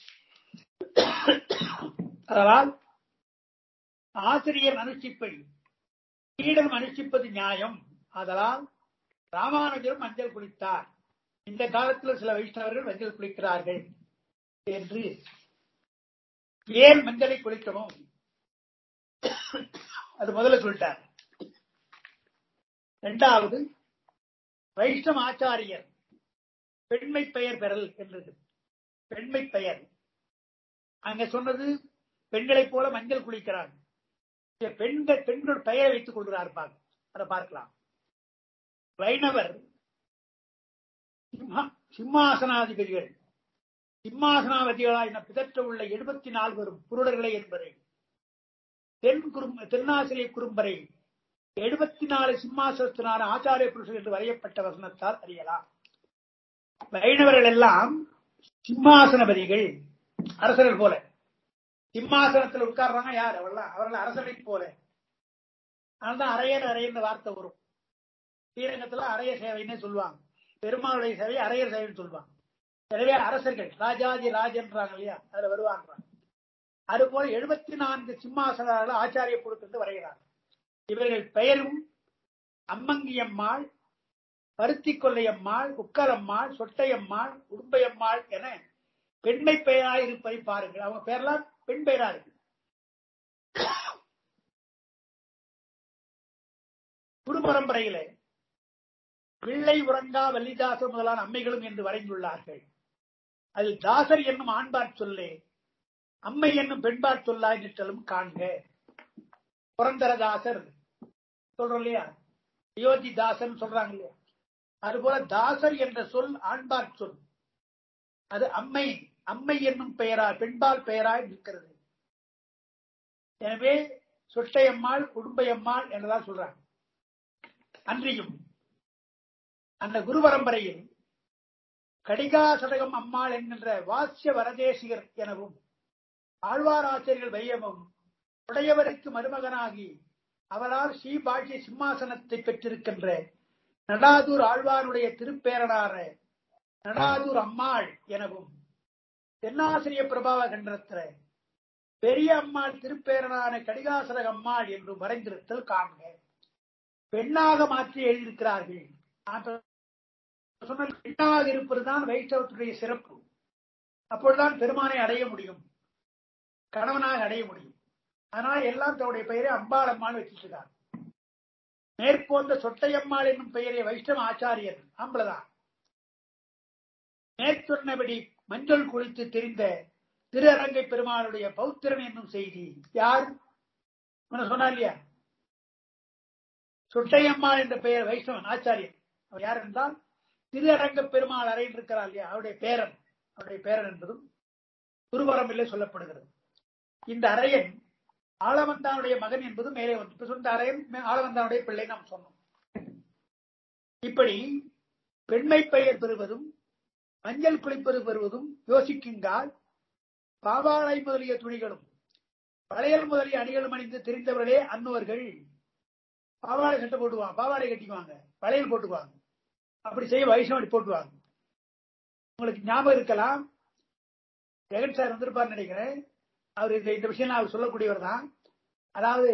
அதனால் ஆசிரியர் அனுஷ்டிப்பை சீடன் அனுஷ்டிப்பது நியாயம் அதனால் ராமானுஜரும் மஞ்சள் குளித்தார் இந்த காலத்தில் சில வைஷ்ணவர்கள் மஞ்சள் குளிக்கிறார்கள் என்று ஏன் மஞ்சளை குளிக்கணும் அது முதல்ல சொல்லிட்டார் இரண்டாவது வைஷ்ணவ ஆச்சாரியர் பெண்மை பெயர் பெறல் என்றது பெண்மை பெயர் அங்க சொன்னது பெண்களைப் போல மஞ்சள் குளிக்கிறாங்க பெண்கள் பெண்கள் பெயரை வைத்துக் கொள்கிறார் அதை பார்க்கலாம் வைணவர் சிம்மாசனாதிபதிகள் சிம்மாசனாதிபதிகளாய் என பிதற்ற உள்ள எழுபத்தி நால்வரும் புருடர்களை என்பதை தென் குறும் தென்னாசிரிய குறும்பரை எழுபத்தி நாலு சிம்மாசனத்தினான ஆச்சாரிய புருஷர் என்று வரையப்பட்ட வசனத்தால் அறியலாம் வைணவர்கள் எல்லாம் சிம்மாசனபதிகள் அரசர்கள் போல சிம்மாசனத்தில் உட்கார்றாங்க யார் அவர்கள் அவர்கள் அரசனை போல அதனால்தான் அரையர் அரையர் வார்த்தை வரும் ஸ்ரீரங்கத்துல அரைய சேவைன்னு சொல்லுவாங்க பெருமாளுடைய சேவை அரையர் சேவைன்னு சொல்லுவாங்க எனவே அரசர்கள் ராஜாதி ராஜன்றாங்க இல்லையா அதுல வருவான்றாங்க அதுபோல எழுபத்தி நான்கு சிம்மாசனால ஆச்சாரிய பொருட்கள் வரைகிறார் இவர்கள் பெயரும் அம்மங்கியம்மாள் பருத்தி கொள்ளையம்மாள் உக்கலம்மாள் சொட்டையம்மாள் உடும்பையம்மாள் என பெண்மை பெயராய் இருப்பதை பாருங்கள் அவங்க பேர்லாம் பெண் பெயரா இருக்கு குரு பரம்பரையில பிள்ளை உறங்கா வள்ளிதாசர் முதலான அம்மைகளும் என்று வரைந்துள்ளார்கள் அதில் தாசர் என்னும் ஆண்பார் சொல்லே அம்மை என்னும் பெண்பார் சொல்லாய் நிற்றலும் காண்க புரந்தரதாசர் சொல்றோம் இல்லையா அயோத்தி தாசன் சொல்றாங்க இல்லையா அதுபோல தாசர் என்ற சொல் ஆண்பார் சொல் அது அம்மை அம்மை என்னும் பெயராய் பெண்பால் பெயராய் நிற்கிறது எனவே சொட்டையம்மாள் குடும்பையம்மாள் என்றுதான் சொல்றாங்க அன்றியும் அந்த குரு பரம்பரையில் கடிகாசடகம் அம்மாள் என்கின்ற வாசிய வரதேசிகர் எனவும் ஆழ்வாராச்சரியர்கள் வையமும் உடையவருக்கு மருமகனாகி அவரால் ஸ்ரீபாட்சி சிம்மாசனத்தை பெற்றிருக்கின்ற நடாதூர் ஆழ்வாருடைய திருப்பேரனார நடாதூர் அம்மாள் எனவும் தென்னாசிரிய பிரபாவ கண்டத்திர பெரிய அம்மாள் திருப்பேரனான கடிகாசரக அம்மாள் என்று மறைந்திருத்தல் காண்க பெண்ணாக மாற்றி எழுதியிருக்கிறார்கள் சொன்ன பெண்ணாக இருப்பதுதான் வைஷ்ணவத்துடைய சிறப்பு அப்பொழுதுதான் பெருமானை அடைய முடியும் கணவனாக அடைய முடியும் அதனால எல்லாம் தன்னுடைய பெயரை அம்பாள் அம்மாள் வச்சுட்டு இருக்காங்க மேற்கோந்த சொட்டையம்மாள் என்னும் பெயரை வைஷ்ணவ ஆச்சாரியர் ஆம்பளதான் மேற்சொன்னபடி மஞ்சள் குளித்து தெரிந்த திரு அரங்கை பெருமாளுடைய பௌத்திரன் என்னும் செய்தி யார் சொன்னா இல்லையா சொட்டையம்மாள் என்ற பெயர் வைஷ்ணவன் ஆச்சாரியர் அவர் யார் என்றால் திரு அரங்க பெருமாள் அறையில் இருக்கிறார் இல்லையா அவருடைய பேரன் அவருடைய பேரன் என்பதும் குருவரம்பிலே சொல்லப்படுகிறது இந்த அரையன் ஆளவந்தானுடைய மகன் என்பது மேலே வந்து இப்ப சொன்ன அரையன் ஆளவந்தானுடைய பிள்ளை நாம் சொன்னோம் இப்படி பெண்மை பெயர் பெறுவதும் மஞ்சள் குளிப்பது பெறுவதும் யோசிக்குங்கால் பாவாடை முதலிய துணிகளும் வளையல் முதலிய அணிகளும் அணிந்து தெரிந்தவர்களே அன்னோர்கள் பாவாடை சட்டை போட்டுவாங்க பாவாடை கட்டிக்குவாங்க வளையல் போட்டுக்குவாங்க அப்படி செய்ய வைஷ்ணவடி போட்டுவாங்க உங்களுக்கு ஞாபகம் இருக்கலாம் ஜெகன் சார் வந்திருப்பார் நினைக்கிறேன் அவர் இந்த இந்த விஷயம் அவர் சொல்லக்கூடியவர் தான் அதாவது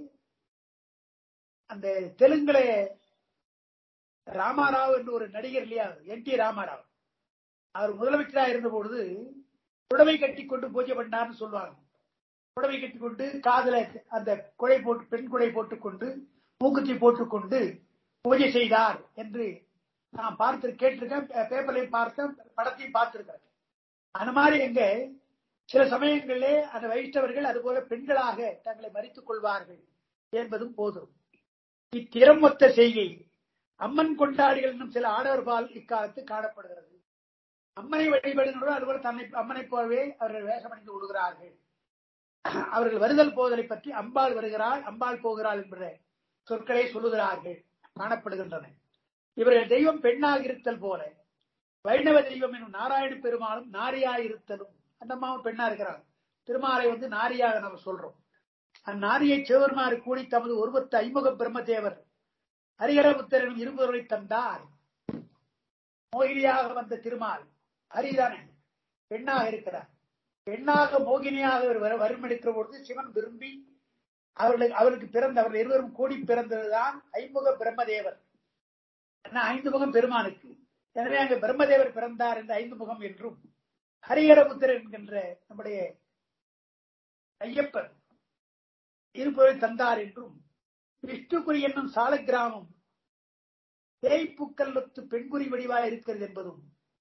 அந்த தெலுங்குல ராமாராவ் என்று ஒரு நடிகர் இல்லையா என் டி ராமாராவ் அவர் முதலமைச்சராக இருந்த பொழுது புடவை கட்டி கொண்டு பூஜை பண்ணார்னு சொல்லுவாங்க புடவை கட்டி கொண்டு காதல அந்த குடை போட்டு பெண் குடை போட்டுக்கொண்டு மூக்குத்தி போட்டுக்கொண்டு பூஜை செய்தார் என்று நான் பார்த்து கேட்டிருக்கேன் பேப்பர்லையும் பார்த்தேன் படத்தையும் பார்த்திருக்கேன் அந்த மாதிரி எங்க சில சமயங்களிலே அந்த வைஷ்ணவர்கள் அதுபோல பெண்களாக தங்களை மறித்துக் கொள்வார்கள் என்பதும் போதும் இத்திறம் ஒத்த செய்கை அம்மன் கொண்டாடிகள் என்னும் சில ஆடவர் பால் இக்காலத்து காணப்படுகிறது அம்மனை வழிபடுகிறோம் அதுபோல தன்னை அம்மனை போலவே அவர்கள் வேஷமணிந்து விடுகிறார்கள் அவர்கள் வருதல் போதலை பற்றி அம்பாள் வருகிறாள் அம்பாள் போகிறாள் என்ற சொற்களை சொல்லுகிறார்கள் காணப்படுகின்றன இவர்கள் தெய்வம் பெண்ணாக இருத்தல் போல வைணவ தெய்வம் என்னும் நாராயண பெருமாளும் நாரியாய் இருத்தலும் அந்த அம்மாவும் பெண்ணா இருக்கிறாங்க திருமாலை வந்து நாரியாக நம்ம சொல்றோம் அந்நாரியை சிவருமாறு கூடி தமது ஒருவத்து ஐமுக பிரம்மதேவர் ஹரிஹரபுத்தரனும் இருபவர்களை தந்தார் மோகினியாக வந்த திருமால் ஹரிதானே பெண்ணாக இருக்கிறார் பெண்ணாக மோகினியாக அவர் வருமெடுக்கிற பொழுது சிவன் விரும்பி அவர்களுக்கு அவருக்கு பிறந்த அவர்கள் இருவரும் கூடி பிறந்ததுதான் ஐமுக பிரம்மதேவர் ஐந்து முகம் பெருமானுக்கு எனவே அங்கு பிரம்மதேவர் பிறந்தார் என்ற ஐந்து முகம் என்றும் ஹரிஹரபுத்திரர் என்கின்ற நம்முடைய ஐயப்பர் இருப்பவரை தந்தார் என்றும் விஷ்ணுகுரி என்னும் சால கிராமம் தேய்ப்புக்கல்லொத்து பெண்குறி வடிவாக இருக்கிறது என்பதும்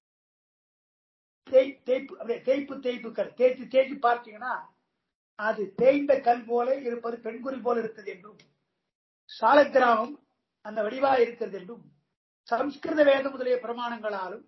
தேய்ப்பு தேய்ப்புக்கள் தேய்ச்சி தேய்ச்சி பார்த்தீங்கன்னா அது தேய்ந்த கல் போல இருப்பது பெண்குறி போல இருக்கிறது என்றும் சால கிராமம் அந்த வடிவாக இருக்கிறது என்றும் சம்ஸ்கிருத வேத முதலிய பிரமாணங்களாலும்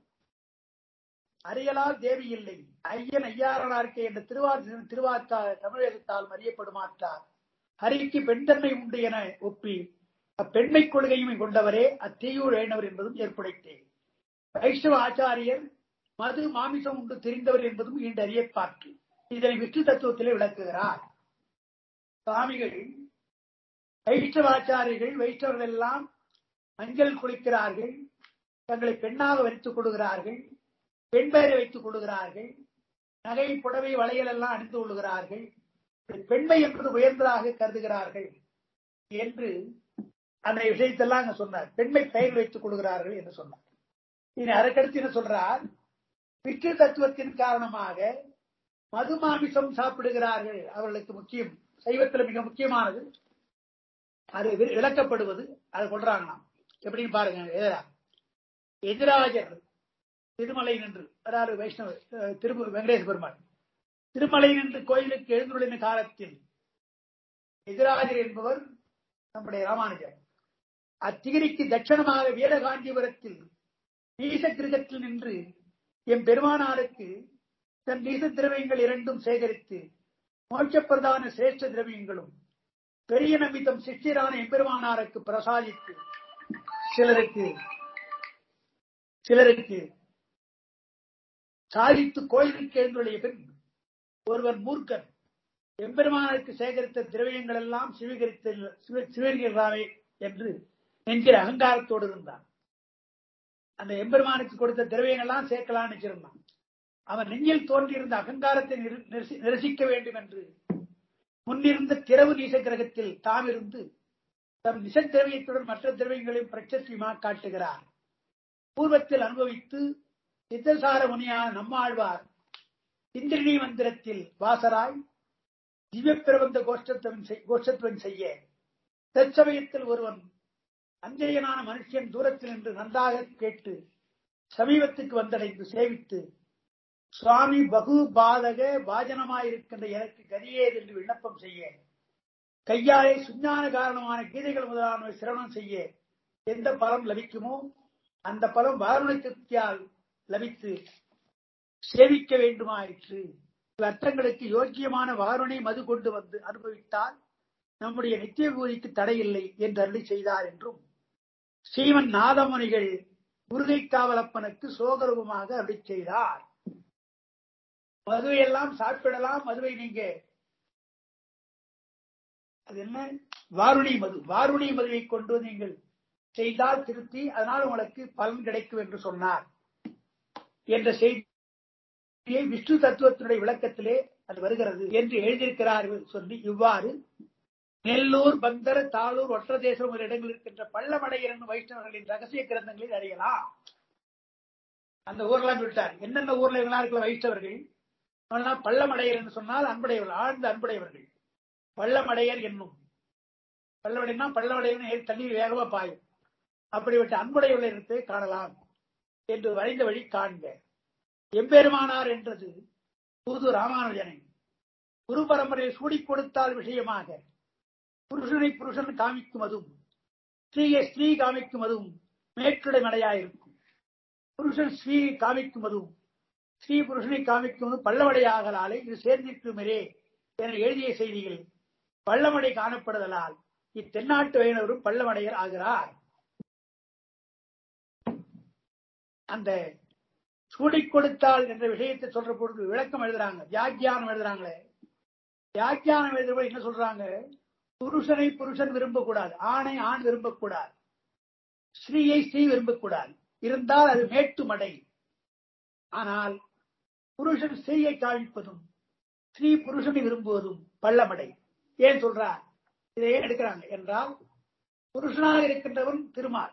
அறியலால் தேவி இல்லை ஐயன் ஐயாரனார்க்கே என்ற திருவார் திருவாத்தா தமிழகத்தால் அறியப்படுமாற்றார் ஹரிக்கு பெண்தன்மை உண்டு என ஒப்பி அப்பெண்மை கொள்கையும் கொண்டவரே அத்தீயூர் ஏனவர் என்பதும் ஏற்புடைத்தேன் வைஷ்ணவ ஆச்சாரியர் மது மாமிசம் உண்டு தெரிந்தவர் என்பதும் ஈண்டு அறிய பார்த்து இதனை விஷ்ணு தத்துவத்திலே விளக்குகிறார் சுவாமிகள் வைஷ்ணவாச்சாரியர்கள் வைஷ்ணவர்கள் எல்லாம் மஞ்சள் குளிக்கிறார்கள் தங்களை பெண்ணாக வைத்துக் கொள்கிறார்கள் பெண் பெயரை வைத்துக் கொள்கிறார்கள் நகை புடவை வளையல் எல்லாம் அணிந்து கொள்கிறார்கள் பெண்மை என்பது உயர்ந்ததாக கருதுகிறார்கள் என்று அந்த விஷயத்தெல்லாம் அங்க சொன்னார் பெண்மை பெயர் வைத்துக் கொள்கிறார்கள் என்று சொன்னார் இனி அதற்கடுத்து என்ன சொல்றார் விஷ்ணு தத்துவத்தின் காரணமாக மது மாமிசம் சாப்பிடுகிறார்கள் அவர்களுக்கு முக்கியம் சைவத்தில் மிக முக்கியமானது அது விளக்கப்படுவது அதை கொள்றாங்களாம் எப்படின்னு பாருங்க எதிரா எதிராஜர் திருமலை நின்று அதாவது வைஷ்ணவ திரு வெங்கடேச பெருமாள் திருமலை நின்று கோயிலுக்கு எழுந்துள்ள காலத்தில் எதிராஜர் என்பவர் நம்முடைய ராமானுஜர் அத்திகிரிக்கு தட்சணமாக வீரகாஞ்சிபுரத்தில் நீச கிரகத்தில் நின்று எம் பெருமானாருக்கு தன் நீச திரவியங்கள் இரண்டும் சேகரித்து மோட்சப்பிரதான சிரேஷ்ட திரவியங்களும் பெரிய நம்பித்தம் சிஷ்யரான எம்பெருமானாருக்கு பிரசாதித்து சிலருக்கு சிலருக்கு சாதித்து கோயிலுக்கு எழுந்துள்ள பின் ஒருவர் மூர்க்கன் எம்பெருமானுக்கு சேகரித்த திரவியங்கள் எல்லாம் சிவகரித்த சிவகிரிகிறாரே என்று என்கிற அகங்காரத்தோடு இருந்தான் அந்த எம்பெருமானுக்கு கொடுத்த திரவியங்கள்லாம் சேர்க்கலாம்னு வச்சிருந்தான் அவன் நெஞ்சில் தோன்றியிருந்த அகங்காரத்தை நிரசிக்க வேண்டும் என்று முன்னிருந்த திரவு நீச கிரகத்தில் தாம் இருந்து தம் நிச திரவியத்துடன் மற்ற திரவியங்களையும் பிரச்சசியமாக காட்டுகிறார் பூர்வத்தில் அனுபவித்து சித்தசார முனியான நம்மாழ்வார் இந்திரணி மந்திரத்தில் வாசராய் திவ்ய பிரபந்த கோஷ்டத்துவம் செய்- கோஷ்டத்துவம் செய்ய தற்சமயத்தில் ஒருவன் அஞ்சயனான மனுஷன் தூரத்தில் நின்று நன்றாக கேட்டு சமீபத்துக்கு வந்தடைந்து சேவித்து சுவாமி பகு பாதக பாஜனமாயிருக்கின்ற எனக்கு கதியேது என்று விண்ணப்பம் செய்ய கையாலே சுஞான காரணமான கீதைகள் முதலானவை சிரவணம் செய்ய எந்த பலம் லபிக்குமோ அந்த பலம் வாரணை திருப்தியால் லபித்து சேவிக்க வேண்டுமாயிற்று அர்த்தங்களுக்கு யோக்கியமான வாரணை மது கொண்டு வந்து அனுபவித்தால் நம்முடைய நித்திய பூதிக்கு தடையில்லை என்று அருளி செய்தார் என்றும் ஸ்ரீமன் நாதமுனிகள் முருகை காவலப்பனுக்கு சோகரூபமாக அருளி செய்தார் மதுவையெல்லாம் சாப்பிடலாம் மதுவை நீங்க அது என்ன வாருணி மது வாருணி மதுவை கொண்டு நீங்கள் செய்தால் திருத்தி அதனால் உங்களுக்கு பலன் கிடைக்கும் என்று சொன்னார் என்ற செய்தியை விஷ்ணு தத்துவத்தினுடைய விளக்கத்திலே அது வருகிறது என்று எழுதியிருக்கிறார் சொல்லி இவ்வாறு நெல்லூர் பந்தர் தாளூர் ஒற்றதேசம் ஒரு இடங்கள் இருக்கின்ற பள்ளமடையர் என்னும் வைஷ்ணவர்களின் ரகசிய கிரந்தங்களில் அறியலாம் அந்த ஊர்லாம் விட்டார் என்னென்ன ஊர்ல இவங்களா இருக்கிற வைஷ்ணவர்கள் அவங்கெல்லாம் பள்ளமடையர் என்று சொன்னால் அன்புடையவர்கள் ஆழ்ந்த அன்புடையவர்கள் பள்ளமடையர் என்னும் பள்ளமடைனா பள்ளமடையர் தண்ணீர் வேகமா பாயும் அப்படிப்பட்ட அன்புடையவர்களை இருப்பதை காணலாம் என்று வரைந்த வழி காண்க எம்பெருமானார் என்றது புது ராமானுஜனை குரு பரம்பரையில் சூடிக் கொடுத்தால் விஷயமாக புருஷனை புருஷன் காமிக்கும் அதுவும் ஸ்ரீயை ஸ்ரீ காமிக்கும் அதுவும் மேற்றுடை மடையாயிருக்கும் புருஷன் ஸ்ரீ காமிக்கும் அதுவும் ஸ்ரீ புருஷனை காமிக்கும் பள்ளமடையாகலாலே இது சேர்ந்திருக்குமே என எழுதிய செய்திகள் பள்ளமடை காணப்படுதலால் இத்தென்னாட்டு வைணவரும் பள்ளமடையர் ஆகிறார் அந்த சூடிக் கொடுத்தால் என்ற விஷயத்தை சொல்ற பொழுது விளக்கம் எழுதுறாங்க வியாக்கியானம் எழுதுறாங்களே வியாக்கியானம் எழுதுறவங்க என்ன சொல்றாங்க புருஷனை புருஷன் விரும்பக்கூடாது ஆணை ஆண் விரும்பக்கூடாது ஸ்ரீயை ஸ்ரீ விரும்பக்கூடாது இருந்தால் அது மேட்டு மடை ஆனால் புருஷன் ஸ்ரீயை காமிப்பதும் ஸ்ரீ புருஷனை விரும்புவதும் பள்ளமடை ஏன் சொல்றார் இதை ஏன் எடுக்கிறாங்க என்றால் புருஷனாக இருக்கின்றவன் திருமால்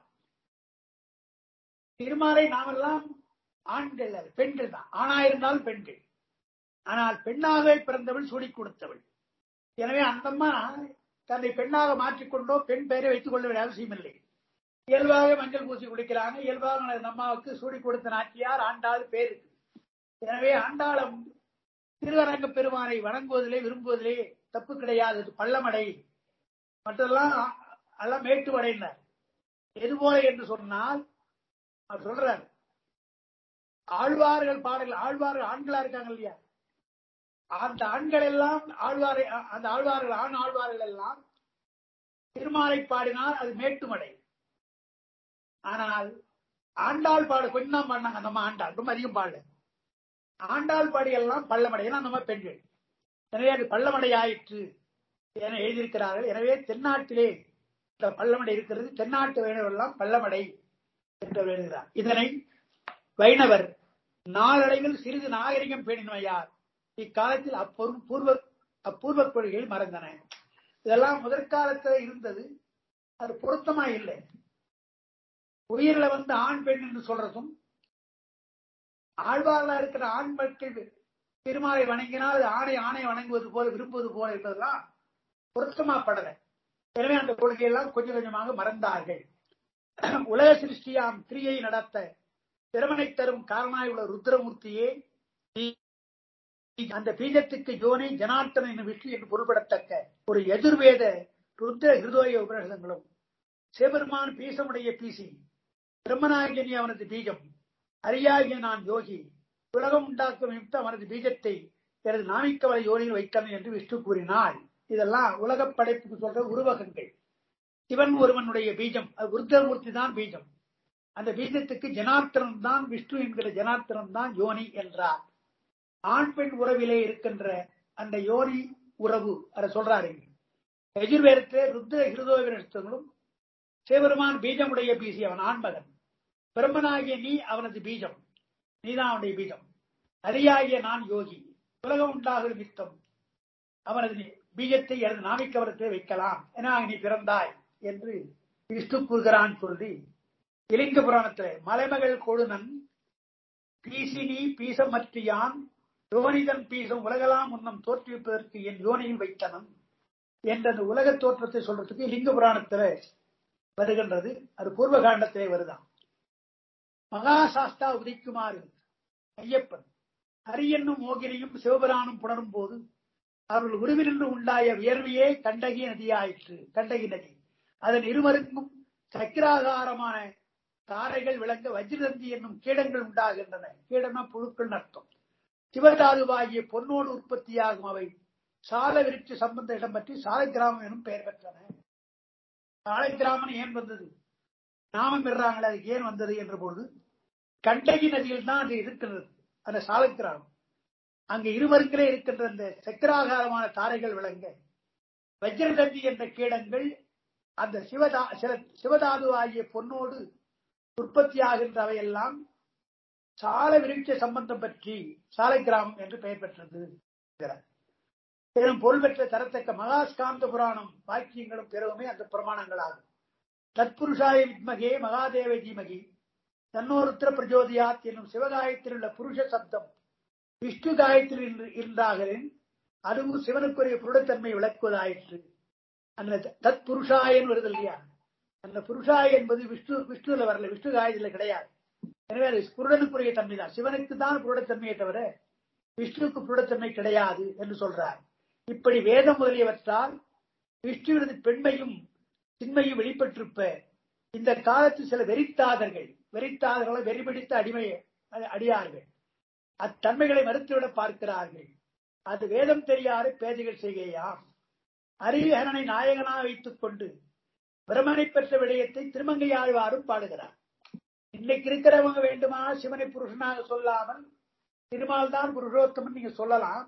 திருமாலை நாமெல்லாம் ஆண்கள் அல்ல, பெண்கள் தான் ஆணாயிருந்தாலும் பெண்கள் ஆனால் பெண்ணாகவே பிறந்தவள் சூடிக் கொடுத்தவள் எனவே அந்தம்மா தன்னை பெண்ணாக மாற்றிக்கொண்டோ பெண் பெயரை வைத்துக் கொள்ள வேண்டிய அவசியம் இல்லை இயல்பாக மஞ்சள் பூசி குடிக்கிறாங்க இயல்பாக அந்த அம்மாவுக்கு சூடி கொடுத்த நாச்சியார் ஆண்டாள் பேர் இருக்கு. எனவே ஆண்டாளம் திருவரங்க பெருமானை வணங்குவதிலே விரும்புவதிலே தப்பு கிடையாது அது பள்ளமடை மற்றெல்லாம் எல்லாம் மேட்டுமடையினர் எது போல என்று சொன்னால் அவர் சொல்றார் ஆழ்வார்கள் பாடல் ஆழ்வார்கள் ஆண்களா இருக்காங்க இல்லையா அந்த ஆண்கள் எல்லாம் ஆழ்வாரை அந்த ஆழ்வார்கள் ஆண் ஆழ்வார்கள் எல்லாம் திருமாலை பாடினால் அது மேட்டுமடை ஆனால் ஆண்டாள் பாடு கொஞ்சம் தான் பாடினாங்க நம்ம ஆண்டாள் ரொம்ப அதிகம் பாடல ஆண்டாள் பாடி எல்லாம் பள்ளமடை ஏன்னா நம்ம பெண்கள் எனவே அது பள்ளமடை ஆயிற்று என எழுதியிருக்கிறார்கள் எனவே தென்னாட்டிலே இந்த பள்ளமடை இருக்கிறது தென்னாட்டு வைணவர் எல்லாம் பள்ளமடை என்று அவர் எழுதுகிறார் இதனை வைணவர் நாளடைவில் சிறிது நாகரிகம் பேணினவையார் இக்காலத்தில் அப்பொருள் பூர்வ அப்பூர்வ கொள்கைகள் மறந்தன இதெல்லாம் முதற்காலத்துல இருந்தது அது பொருத்தமா இல்லை உயிரில வந்து ஆண் பெண் என்று சொல்றதும் ஆழ்வார்களா இருக்கிற ஆண் மக்கள் திருமாலை வணங்கினால் அது ஆணை ஆணை வணங்குவது போல விரும்புவது போல என்பதெல்லாம் பொருத்தமா படல எனவே அந்த கொள்கையெல்லாம் கொஞ்சம் கொஞ்சமாக மறந்தார்கள் உலக சிருஷ்டியாம் கிரியை நடத்த திறமனை தரும் காரணாய் உள்ள ருத்ரமூர்த்தியே அந்த பீஜத்துக்கு ஜோனி ஜனார்த்தன என்னும் விஷ்ணு என்று பொருள்படத்தக்க ஒரு எதிர்வேத ருத்ர ஹிருதோய உபநிஷதங்களும் சிவபெருமான் பீசமுடைய பீசி பிரம்மநாயகனி அவனது பீஜம் அரியாகிய நான் யோகி உலகம் உண்டாக்கும் நிமித்த அவனது பீஜத்தை எனது நாமிக்கவலை யோனியில் வைத்தவன் என்று விஷ்ணு கூறினாள் இதெல்லாம் உலகப் படைப்புக்கு சொல்ற உருவகங்கள் சிவன் ஒருவனுடைய பீஜம் அது ருத்ரமூர்த்தி தான் பீஜம் அந்த பீஜத்துக்கு ஜனார்த்தனம் தான் விஷ்ணு என்கிற ஜனார்த்தனம் தான் யோனி என்றார் ஆண் பெண் உறவிலே இருக்கின்ற அந்த யோனி உறவு அதை சொல்றாரு எதிர்வேரத்திலே ருத்ர ஹிருதோவினர்களும் சிவபெருமான் பீஜமுடைய பீசி அவன் ஆண்மகன் பிரம்மனாகிய நீ அவனது பீஜம் நீதான் அவனுடைய பீஜம் அரியாகிய நான் யோகி உலகம் உண்டாகும் நித்தம் அவனது பீஜத்தை எனது நாமிக்கவரத்தை வைக்கலாம் என நீ பிறந்தாய் என்று விஷ்ணு கூறுகிறான் சொல்லி இலிங்க புராணத்துல மலைமகள் கொழுனன் பீசினி பீசமற்றியான் யோனிதன் பீசம் உலகலாம் முன்னம் தோற்றுவிப்பதற்கு என் யோனியில் வைத்தனன் என்ற அந்த உலக தோற்றத்தை சொல்றதுக்கு லிங்க புராணத்துல வருகின்றது அது பூர்வ காண்டத்திலே வருதான் மகாசாஸ்தா உதிக்குமாறு ஐயப்பன் ஹரியன்னும் மோகினியும் சிவபிரானும் புணரும் போது அவர்கள் உருவினின்று உண்டாய வியர்வையே கண்டகி நதியாயிற்று கண்டகி நதி அதன் இருவருக்கும் சக்கிராகாரமான தாரைகள் விளங்க வஜ்ரதந்தி என்னும் கீடங்கள் உண்டாகின்றன கீடம்னா புழுக்கள் அர்த்தம் சிவதாதுவாகிய பொன்னோடு உற்பத்தியாகும் அவை சால விருட்சி சம்பந்த இடம் பற்றி சாலை கிராமம் எனும் பெயர் பெற்றன சாலை கிராமம் ஏன் வந்தது நாமம் பெறாங்களே அதுக்கு ஏன் வந்தது என்ற பொழுது கண்டகி நதியில் தான் அது இருக்கிறது அந்த சாலை கிராமம் அங்கு இருவருக்கிலே இருக்கின்ற அந்த சக்கராகாரமான தாரைகள் விளங்க வஜ்ரதந்தி என்ற கீடங்கள் அந்த சிவதா சில- சிவதாது ஆகிய பொன்னோடு உற்பத்தியாகின்றவை எல்லாம் சால விருட்ச சம்பந்தம் பற்றி சாலை கிராமம் என்று பெயர் பெற்றது என்கிறார். மேலும் பொருள் பெற்ற தரத்தக்க மகாஸ்காந்த புராணம் வாக்கியங்களும் பிறகுமே அந்த பிரமாணங்களாகும் தத்புருஷாய வித்மகே மகாதேவ தீமகி தன்னோருத்திர பிரஜோதியாத் என்னும் சிவகாயத்தில் உள்ள புருஷ சப்தம் விஷ்ணு காயத்தில் இருந்தாகலின் அதுவும் சிவனுக்குரிய புருடத்தன்மை விளக்குவதாயிற்று அந்த தத் புருஷாயன் வருது இல்லையா அந்த புருஷாய் என்பது விஷ்ணு விஷ்ணுல வரல விஷ்ணு காயத்துல கிடையாது எனவே அது புருடனுக்குரிய தன்மை தான் சிவனுக்கு தான் புருடத்தன்மையை தவிர விஷ்ணுவுக்கு புருடத்தன்மை கிடையாது என்று சொல்றார் இப்படி வேதம் முதலியவற்றால் விஷ்ணுவினது பெண்மையும் சின்மையும் வெளிப்பட்டிருப்ப இந்த காலத்து சில வெறித்தாதர்கள் வெறித்தாதர்களை வெறிபிடித்த அடிமை அடியார்கள் அத்தன்மைகளை மறுத்துவிட பார்க்கிறார்கள் அது வேதம் தெரியாத பேதைகள் செய்கையாம் அரிஹரனை நாயகனாக வைத்துக் கொண்டு பிரம்மனை பெற்ற விடயத்தை திருமங்கையாழ்வாரும் பாடுகிறார் இன்னைக்கு இருக்கிறவங்க வேண்டுமா சிவனை புருஷனாக சொல்லாமல் திருமால் தான் புருஷோத்தமன் நீங்க சொல்லலாம்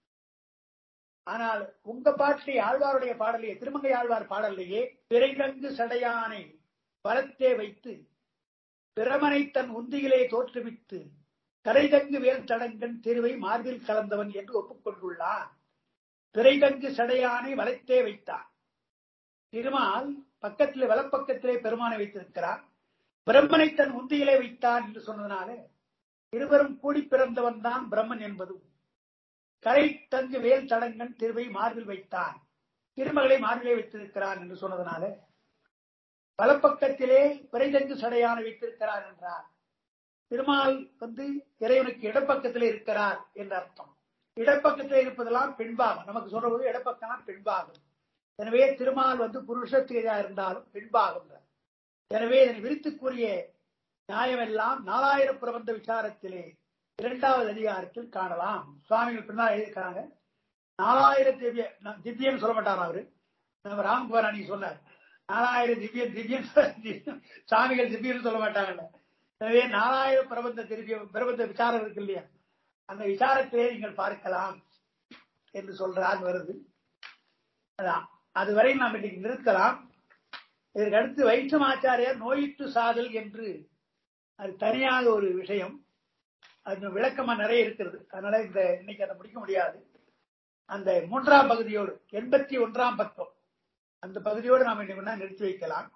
ஆனால் உங்க பாட்டிலே ஆழ்வாருடைய பாடலையே திருமங்கை ஆழ்வார் பாடலையே பிறைதங்கு சடையானை பலத்தே வைத்து பிரமனை தன் உந்தியிலே தோற்றுவித்து கரைதங்கு வேல் தடங்கன் திருவை மார்பில் கலந்தவன் என்று ஒப்புக்கொண்டுள்ளான் பிறைதங்கு சடையானை வளத்தே வைத்தான் திருமால் பக்கத்திலே வலப்பக்கத்திலே பெருமானை வைத்திருக்கிறார் பிரம்மனை தன் உந்தியிலே வைத்தான் என்று சொன்னதுனால இருவரும் கூடி பிறந்தவன் தான் பிரம்மன் என்பதும் கரை தங்கு வேல் தடங்கன் திருவை மார்பில் வைத்தான் திருமகளை மார்பிலே வைத்திருக்கிறான் என்று சொன்னதுனால வலப்பக்கத்திலே பிறைதங்கு சடையான வைத்திருக்கிறார் என்றார் திருமால் வந்து இறைவனுக்கு இடப்பக்கத்திலே இருக்கிறார் என்ற அர்த்தம் இடப்பக்கத்திலே இருப்பதெல்லாம் பெண்பாகம் நமக்கு சொல்றது இடப்பக்கம் பெண்பாகம் எனவே திருமால் வந்து புருஷத்துக்கு இருந்தாலும் பெண்பாகம் எனவே இதனை விரித்து கூறிய நியாயமெல்லாம் நாலாயிரம் பிரபந்த விசாரத்திலே இரண்டாவது அதிகாரத்தில் காணலாம் சுவாமிகள் பின்னால் எழுதியிருக்காங்க நாலாயிரம் திவ்ய திவ்யன்னு சொல்ல மாட்டார் அவரு நம்ம ராம்குமார் அன்னைக்கு சொன்னார் நாலாயிரம் திவ்யம் திவ்யம் சாமிகள் திவ்யன்னு சொல்ல மாட்டாங்கல்ல எனவே நாலாயிரம் பிரபந்த திவ்ய பிரபந்த விசாரம் இருக்கு இல்லையா அந்த விசாரத்திலே நீங்கள் பார்க்கலாம் என்று சொல்றார் வருது அதான் அதுவரை நாம் இன்னைக்கு நிறுத்தலாம் இதற்கு அடுத்து வைஷ்ணவாச்சாரியார் நோயிட்டு சாதல் என்று அது தனியாக ஒரு விஷயம் அது விளக்கமா நிறைய இருக்கிறது அதனால இந்த இன்னைக்கு அதை முடிக்க முடியாது அந்த மூன்றாம் பகுதியோடு எண்பத்தி ஒன்றாம் பக்கம் அந்த பகுதியோடு நாம் இன்னைக்கு நிறுத்தி வைக்கலாம்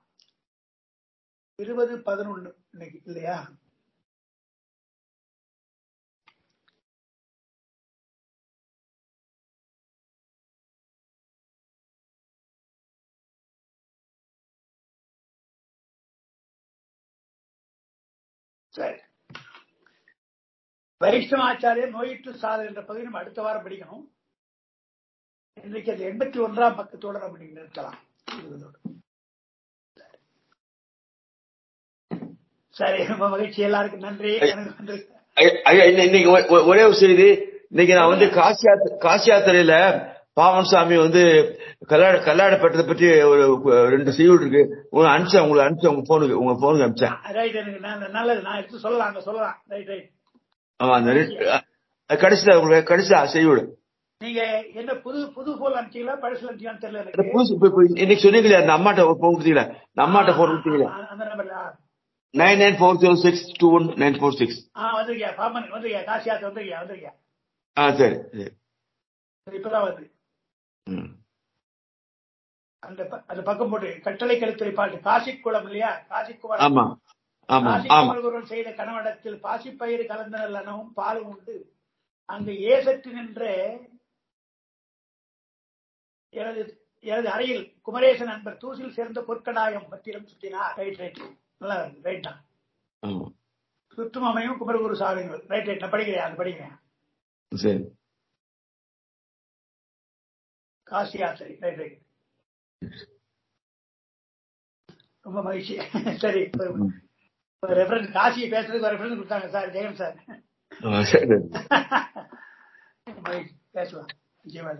இருபது பதினொன்னு இன்னைக்கு இல்லையா சரி வைஷ்ணவாச்சாரியர் நோயிட்டு சாதல் என்ற பகுதி நம்ம அடுத்த வாரம் படிக்கணும் இன்றைக்கு அது எண்பத்தி ஒன்றாம் பக்கத்தோட நம்ம நீங்க நிறுத்தலாம் சரி ரொம்ப மகிழ்ச்சி எல்லாருக்கும் நன்றி இன்னைக்கு ஒரே ஒரு செய்தி இன்னைக்கு நான் வந்து காசி காசி யாத்திரையில பாவன் சாமி வந்து கல்லாட கல்லாடப்பட்டதை பற்றி ஒரு ரெண்டு செய்யுள் இருக்கு உங்களுக்கு அனுப்பிச்சேன் உங்களுக்கு அனுப்பிச்சேன் உங்க போனுக்கு உங்க போனுக்கு அனுப்பிச்சேன் ரைட் எனக்கு நல்லது நான் எடுத்து சொல்லலாம் அங்க சொல்லலாம் ரைட் ரைட் ஆமா அந்த கடைசியில உங்களுக்கு கடைசியா செய்யுள் நீங்க என்ன புது புது போல் அனுப்பிச்சீங்களா பழசு அனுப்பிச்சீங்கன்னு தெரியல எனக்கு புதுசு இன்னைக்கு சொன்னீங்களே அந்த அம்மாட்ட போன் கொடுத்தீங்களா அந்த அம்மாட்ட போன் கொடுத்தீங்களா அந்த நம்பர்ல nine nine four zero six two one nine four six ஆ வந்திருக்கியா பாமன் வந்திருக்கியா காசியாத்து வந்திருக்கியா வந்திருக்கியா ஆ சரி சரி இப்பதான் வருது அந்த அந்த பக்கம் போட்டு கட்டளை கழுத்துறை பாட்டு காசிக்குளம் இல்லையா காசிக்குளம் ஆமா ஆமா காசி ஆமா குமரகுருவன் செய்த கணவனிடத்தில் பாசிப்பயிறு கலந்த நல்லனவும் பாலும் உண்டு அங்கு ஏசற்று நின்ற எனது எனது அறையில் குமரேசன் நண்பர் தூசில் சேர்ந்த பொற்கடாயம் பத்திரம் சுத்தினார் ரைட் ரைட் நல்லா ரைட் தான் ஆமா சுற்றும் அமையும் குமரகுரு சாவிங்கள் ரைட் ரைட் நான் படிக்கிறேன் அது படிக்கிறேன் சரி காசி யாத்திரை ரைட் ரைட் ரொம்ப மகிழ்ச்சி சரி ரெஃபரன்ஸ் காசியை பேசுறதுக்கு ரெஃபரன்ஸ் கொடுத்தாங்க சார் ஜெகன் சார் ஆ, சரி மகிழ்ச்சி பேசலாம் நிச்சயமா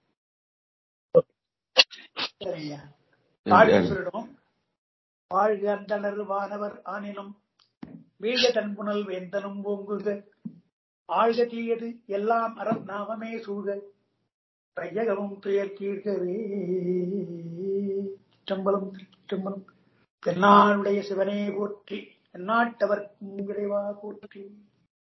சரிங்க வாழ்க்கை சொல்லிடும் வாழ்க அந்தனர் வானவர் ஆனினும் வீழ்க தன்புணல் வேந்தனும் ஓங்குக ஆழ்க தீயது எல்லாம் அறம் நாமமே சூழ்க பையகமும் துயர் கீழ்கவே சிற்றம்பலம் சிற்றம்பலம் தென்னாளுடைய சிவனே போற்றி எந்நாட்டவர்க்கும் இறைவா போற்றி